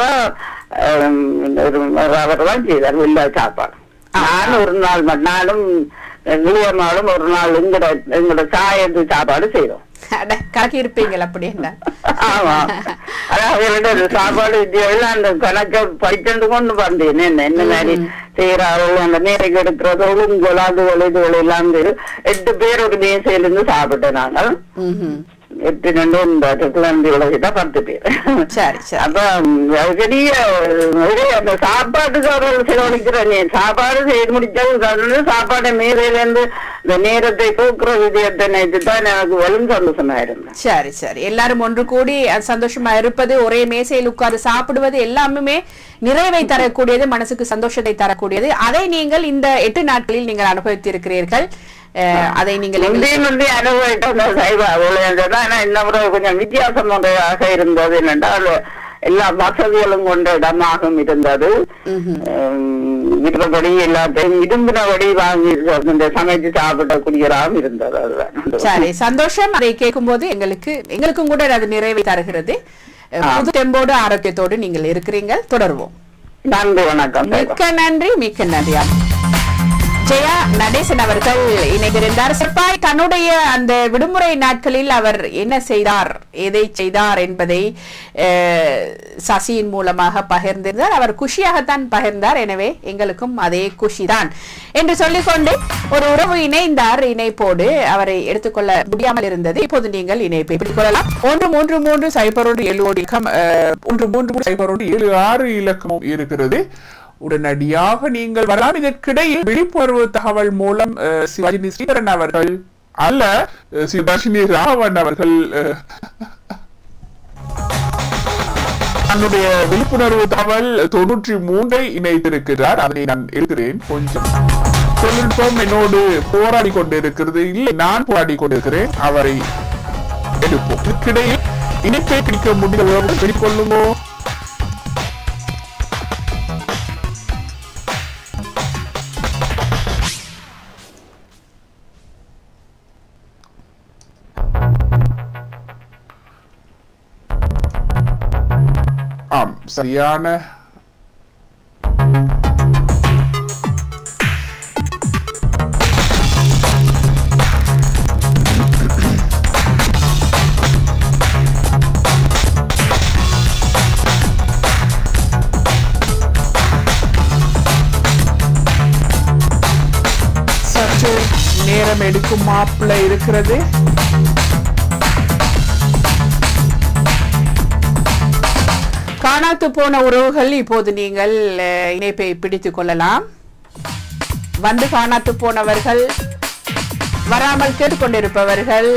அவர் தான் செய்தார் வில்லா சாப்பாடு நானும் ஒரு நாள் ம- நானும் வில்லியம்மாளும் ஒரு நாள் எங்கட எங்கட சாயத்து சாப்பாடு செய்தோம் அட, கலக்கி இருப்பீங்கள் அப்படி என்ன ஆமா அதாவது என்னோட சாப்பாடு வித்தியாவில் அந்த கணக்க படிச்சு கொண்டு வந்தேன் என்ன என்ன மாதிரி செய்யறார்கள் அந்த நேரைக்கு எடுக்கிறது ஒழுங்குகள் அதுகள் இதுகள் எல்லாம் இருந்து எட்டு பேர் ஒரு மேசையில இருந்து சாப்பிட்டோம் நாங்கள் ம்ஹும். எட்டு ரெண்டு இந்த குழந்தை உலகிட்ட பத்து பேர் சரி சரி அப்ப ம், அது பெரிய ஒரு அந்த சாப்பாட்டுக்கு அவர்கள் செலவழிக்கிற சாப்பாடு செய்து முடிச்சது வந்து சாப்பாடு மேதையில இருந்து இந்த நேரத்தை போக்குற விஜயத்தை நினைச்சு தான் எனக்கு வலும் சந்தோஷமா இருந்தேன் சரி சரி எல்லாரும் ஒன்று கூடி அஹ், சந்தோஷமா இருப்பது ஒரே மேசையில் உட்கார்ந்து சாப்பிடுவது எல்லாமே நிறைவை தரக்கூடியது மனசுக்கு சந்தோஷத்தை தரக்கூடியது அதை நீங்கள் இந்த எட்டு நாட்களில் நீங்கள் அனுபவித்திருக்கிறீர்கள் அஹ், அதை நீங்கள் எங்களுக்கு- முந்தைய முந்தைய அனுபவித்த அந்த சைவ அவ்வளவு ஆனா இந்த முறை கொஞ்சம் வித்தியாசமாக இருந்தது என்னென்றால் எல்லா வசதிகளும் கொண்ட இடமாகவும் இருந்தது உம், இருந்தபடி எல்லாத்தையும் விரும்பினபடி வாங்கி இந்த சமைச்சு சாப்பிடக்கூடியதாகவும் இருந்தது அதுதான் சரி சந்தோஷம் அதை கேட்கும்போது எங்களுக்கு எங்களுக்கும் கூட அது நிறைவை தருகிறது அஹ், புது தெம்போடு ஆரோக்கியத்தோடு நீங்கள் இருக்கிறீங்க தொடர்வோம் நன்றி வணக்கம் மிக்க நன்றி மிக்க நன்றி ஜெயா நடேசன் அவர்கள் இணைந்திருந்தார் சிப்பாய் தன்னுடைய அந்த விடுமுறை நாட்களில் அவர் என்ன செய்தார் எதை செய்தார் என்பதை அஹ், சசியின் மூலமாக பகிர்ந்திருந்தார் அவர் குஷியாகத்தான் பகிர்ந்தார் எனவே எங்களுக்கும் அதே குஷிதான் என்று சொல்லிக்கொண்டு ஒரு உறவு இணைந்தார் இணைப்போடு அவரை எடுத்துக்கொள்ள முடியாமல் இருந்தது இப்போது நீங்கள் இணைப்பை பிடித்துக் கொள்ளலாம் ஒன்று மூன்று மூன்று சைபர் ஒன்று ஏழு ஒரு இலக்கம் அஹ், ஒன்று மூன்று மூன்று சைபர் ஒன்று ஏழு ஆறு இலக்கமும் இருக்கிறது உடனடியாக நீங்கள் வரலாம் இதற்கிடையில் விழிப்புணர்வு தகவல் மூலம் அஹ், சிவாஜி ஸ்ரீதரன் அவர்கள் அல்ல அஹ், சிவதர்ஷினி ராகவன் அவர்கள் அஹ், தன்னுடைய விழிப்புணர்வு தகவல் தொன்னூற்றி மூன்றை இணைத்திருக்கிறார் அதனை நான் எடுக்கிறேன் கொஞ்சம் தொழில்நுட்பம் என்னோடு போராடி கொண்டிருக்கிறது இல்லை நான் போராடி கொண்டிருக்கிறேன் அவரை எடுப்போம் இதுக்கிடையில் இணைப்பை பிடிக்க முடியவர்கள் பிடிக்கொள்ளுமோ ஆம் சரியான சற்று நேரம் எடுக்கும் மாப்பிள்ளை இருக்கிறது காணாத்து போன உறவுகள் இப்போது நீங்கள் அஹ், இணைப்பை பிடித்துக் கொள்ளலாம் வந்து காணாத்து போனவர்கள் வராமல் கேட்டுக்கொண்டிருப்பவர்கள்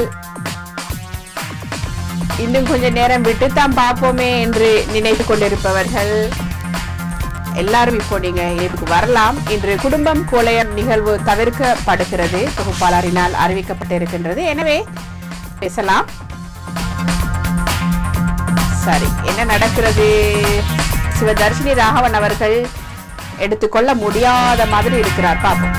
இன்னும் கொஞ்ச நேரம் விட்டுத்தான் பார்ப்போமே என்று நினைத்துக் கொண்டிருப்பவர்கள் எல்லாரும் இப்போ நீங்க இணைப்புக்கு வரலாம் இன்று குடும்பம் கோலயம் நிகழ்வு தவிர்க்கப்படுகிறது தொகுப்பாளரினால் அறிவிக்கப்பட்டிருக்கின்றது எனவே பேசலாம் சரி என்ன நடக்கிறது சிவதர்ஷினி ராகவன் அவர்கள் எடுத்துக்கொள்ள முடியாத மாதிரி இருக்கிறார் பாப்போம்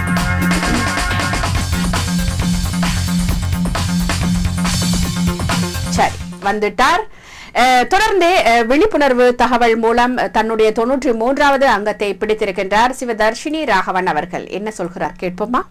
சரி வந்துட்டார் அஹ், தொடர்ந்து அஹ், விழிப்புணர்வு தகவல் மூலம் அஹ், தன்னுடைய தொன்னூற்றி மூன்றாவது அங்கத்தை பிடித்திருக்கின்றார் சிவதர்ஷினி ராகவன் அவர்கள் என்ன சொல்கிறார் கேட்போமா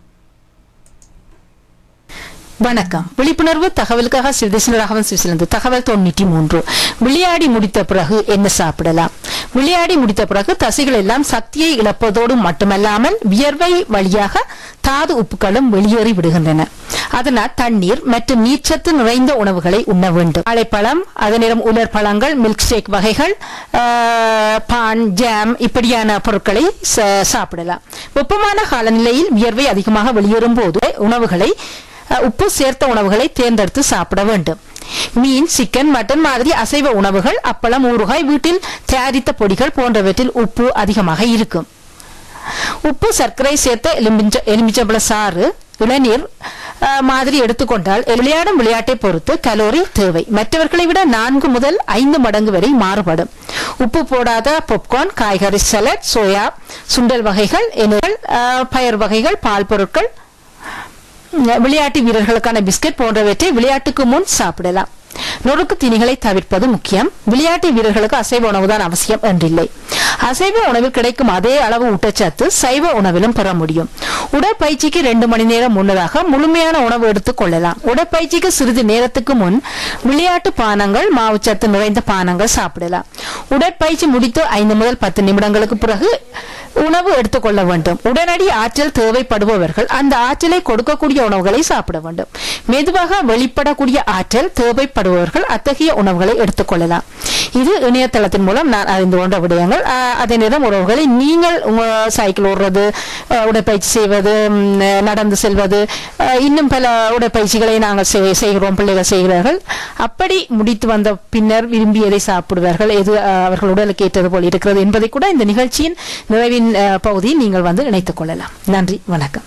வணக்கம் விழிப்புணர்வு தகவலுக்காக சிறுதேசராகவன் சுவிசிலிருந்து தகவல் தொண்ணூற்றி மூன்று விளையாடி முடித்த பிறகு என்ன சாப்பிடலாம் விளையாடி முடித்த பிறகு தசைகள் எல்லாம் சக்தியை இழப்பதோடு மட்டுமல்லாமல் வியர்வை வழியாக தாது உப்புகளும் வெளியேறி விடுகின்றன அதனால் தண்ணீர் மற்றும் நீர்ச்சத்து நிறைந்த உணவுகளை உண்ண வேண்டும் வாழைப்பழம் அதே நேரம் உலர் பழங்கள் மில்க் ஷேக் வகைகள் ஆஹ், பான் ஜாம் இப்படியான பொருட்களை ச- சாப்பிடலாம் வெப்பமான காலநிலையில் வியர்வை அதிகமாக வெளியேறும் போது உணவுகளை அஹ், உப்பு சேர்த்த உணவுகளை தேர்ந்தெடுத்து சாப்பிட வேண்டும் மீன் சிக்கன் மட்டன் மாதிரி அசைவ உணவுகள் அப்பளம் ஊறுகாய் வீட்டில் தயாரித்த பொடிகள் போன்றவற்றில் உப்பு அதிகமாக இருக்கும் உப்பு சர்க்கரை சேர்த்த எலுமிச்ச எலுமிச்சம்பழ சாறு இளநீர் அஹ், மாதிரி எடுத்துக்கொண்டால் விளையாடும் விளையாட்டை பொறுத்து கலோரி தேவை மற்றவர்களை விட நான்கு முதல் ஐந்து மடங்கு வரை மாறுபடும் உப்பு போடாத பாப்கார்ன் காய்கறி சலட் சோயா சுண்டல் வகைகள் எண்ணெய்கள் அஹ், பயறு வகைகள் பால் பொருட்கள் விளையாட்டு வீரர்களுக்கான பிஸ்கட் போன்றவற்றை விளையாட்டுக்கு முன் சாப்பிடலாம் நொறுக்கு தீனிகளை தவிர்ப்பது முக்கியம் விளையாட்டு வீரர்களுக்கு அசைவ உணவுதான் அவசியம் என்றில்லை அசைவ உணவில் கிடைக்கும் அதே அளவு ஊட்டச்சத்து சைவ உணவிலும் பெற முடியும் உடற்பயிற்சிக்கு ரெண்டு மணி நேரம் முன்னதாக முழுமையான உணவு எடுத்துக் கொள்ளலாம் உடற்பயிற்சிக்கு சிறிது நேரத்துக்கு முன் விளையாட்டு பானங்கள் மாவுச்சத்து நிறைந்த பானங்கள் சாப்பிடலாம் உடற்பயிற்சி முடித்து ஐந்து முதல் பத்து நிமிடங்களுக்கு பிறகு உணவு எடுத்துக்கொள்ள வேண்டும் உடனடி ஆற்றல் தேவைப்படுபவர்கள் அந்த ஆற்றலை கொடுக்கக்கூடிய உணவுகளை சாப்பிட வேண்டும் மெதுவாக வெளிப்படக்கூடிய ஆற்றல் தேவைப்படுபவர்கள் அத்தகைய உணவுகளை எடுத்துக்கொள்ளலாம் இது இணையதளத்தின் மூலம் நான் அறிந்து கொண்ட விடயங்கள் ஆஹ், அதே நேரம் உறவுகளை நீங்கள் உங்க சைக்கிள் ஓடுறது ஆஹ், உடற்பயிற்சி செய்வது ம், நடந்து செல்வது ஆஹ், இன்னும் பல உடற்பயிற்சிகளை நாங்கள் செய்- செய்கிறோம் பிள்ளைகள் செய்கிறார்கள் அப்படி முடித்து வந்த பின்னர் விரும்பியதை சாப்பிடுவார்கள் எது ஆஹ், அவர்கள் உடலுக்கு ஏற்றது போல் இருக்கிறது என்பதை கூட இந்த நிகழ்ச்சியின் நிறைவின் ஆஹ், பகுதியில் நீங்கள் வந்து இணைத்துக் கொள்ளலாம் நன்றி வணக்கம்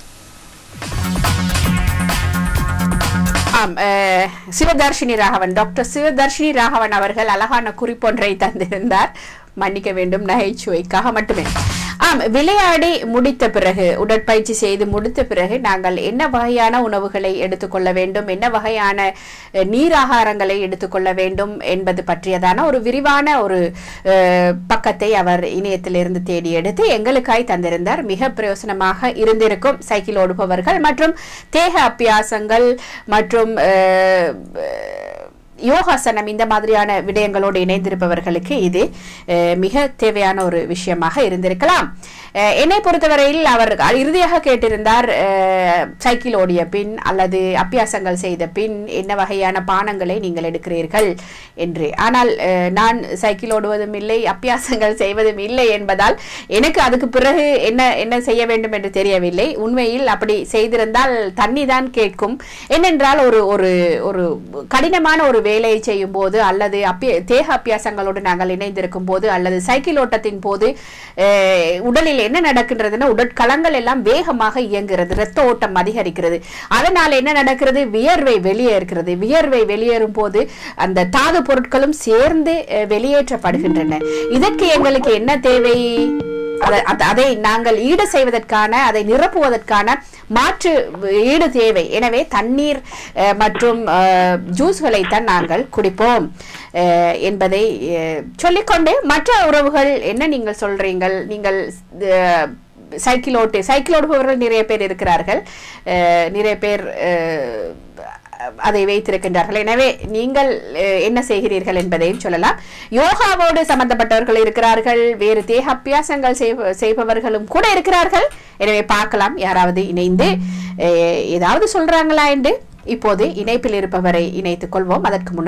ஆம் அஹ், சிவதர்ஷினி ராகவன் டாக்டர் சிவதர்ஷினி ராகவன் அவர்கள் அழகான குறிப்பொன்றை தந்திருந்தார் மன்னிக்க வேண்டும் நகைச்சுவைக்காக மட்டுமே ஆம் ஆம் விளையாடி முடித்த பிறகு உடற்பயிற்சி செய்து முடித்த பிறகு நாங்கள் என்ன வகையான உணவுகளை எடுத்துக்கொள்ள வேண்டும் என்ன வகையான அஹ், நீராகாரங்களை எடுத்துக்கொள்ள வேண்டும் என்பது பற்றியதான ஒரு விரிவான ஒரு அஹ், பக்கத்தை அவர் இணையத்திலிருந்து தேடி எடுத்து எங்களுக்காய் தந்திருந்தார் மிக பிரயோசனமாக இருந்திருக்கும் சைக்கிள் ஓடுபவர்கள் மற்றும் தேக அபியாசங்கள் மற்றும் அஹ், யோகாசனம் இந்த மாதிரியான விடயங்களோடு இணைந்திருப்பவர்களுக்கு இது அஹ், மிக தேவையான ஒரு விஷயமாக இருந்திருக்கலாம் அஹ், என்னை பொறுத்தவரையில் அவர் இறுதியாக கேட்டிருந்தார் அஹ், சைக்கிள் ஓடிய பின் அல்லது அபியாசங்கள் செய்த பின் என்ன வகையான பானங்களை நீங்கள் எடுக்கிறீர்கள் என்று ஆனால் அஹ், நான் சைக்கிள் ஓடுவதும் இல்லை அபியாசங்கள் செய்வதும் இல்லை என்பதால் எனக்கு அதுக்கு பிறகு என்ன என்ன செய்ய வேண்டும் என்று தெரியவில்லை உண்மையில் அப்படி செய்திருந்தால் தண்ணி தான் கேட்கும் என்னென்றால் ஒரு ஒரு ஒரு கடினமான ஒரு வேலையை செய்யும் போது அல்லது அப்பிய தேக அபியாசங்களோடு நாங்கள் இணைந்திருக்கும் போது அல்லது சைக்கிள் ஓட்டத்தின் போது அஹ், உடலில் என்ன நடக்கின்றதுன்னா உடற்களங்கள் எல்லாம் வேகமாக இயங்குகிறது இரத்த ஓட்டம் அதிகரிக்கிறது அதனால் என்ன நடக்கிறது வியர்வை வெளியேறுகிறது வியர்வை வெளியேறும் போது அந்த தாது பொருட்களும் சேர்ந்து அஹ், வெளியேற்றப்படுகின்றன இதற்கு எங்களுக்கு என்ன தேவை அத- அத- அதை நாங்கள் ஈடு செய்வதற்கான அதை நிரப்புவதற்கான மாற்று ஈடு தேவை எனவே தண்ணீர் அஹ், மற்றும் அஹ், ஜூஸ்களைத்தான் நாங்கள் குடிப்போம் அஹ், என்பதை அஹ், சொல்லிக்கொண்டு மற்ற உறவுகள் என்ன நீங்கள் சொல்றீங்கள் நீங்கள் அஹ், சைக்கிள் ஓட்டு சைக்கிள் ஓடுபவர்கள் நிறைய பேர் இருக்கிறார்கள் அஹ், நிறைய பேர் அஹ், அதை வைத்திருக்கின்றார்கள் எனவே நீங்கள் அஹ், என்ன செய்கிறீர்கள் என்பதையும் சொல்லலாம் யோகாவோடு சம்பந்தப்பட்டவர்கள் இருக்கிறார்கள் வேறு தேக அபியாசங்கள் செய்ப- செய்பவர்களும் கூட இருக்கிறார்கள் எனவே பார்க்கலாம் யாராவது இணைந்து அஹ், ஏதாவது சொல்றாங்களா என்று இப்போது இணைப்பில் இருப்பவரை இணைத்துக் கொள்வோம் அதற்கு முன்னர்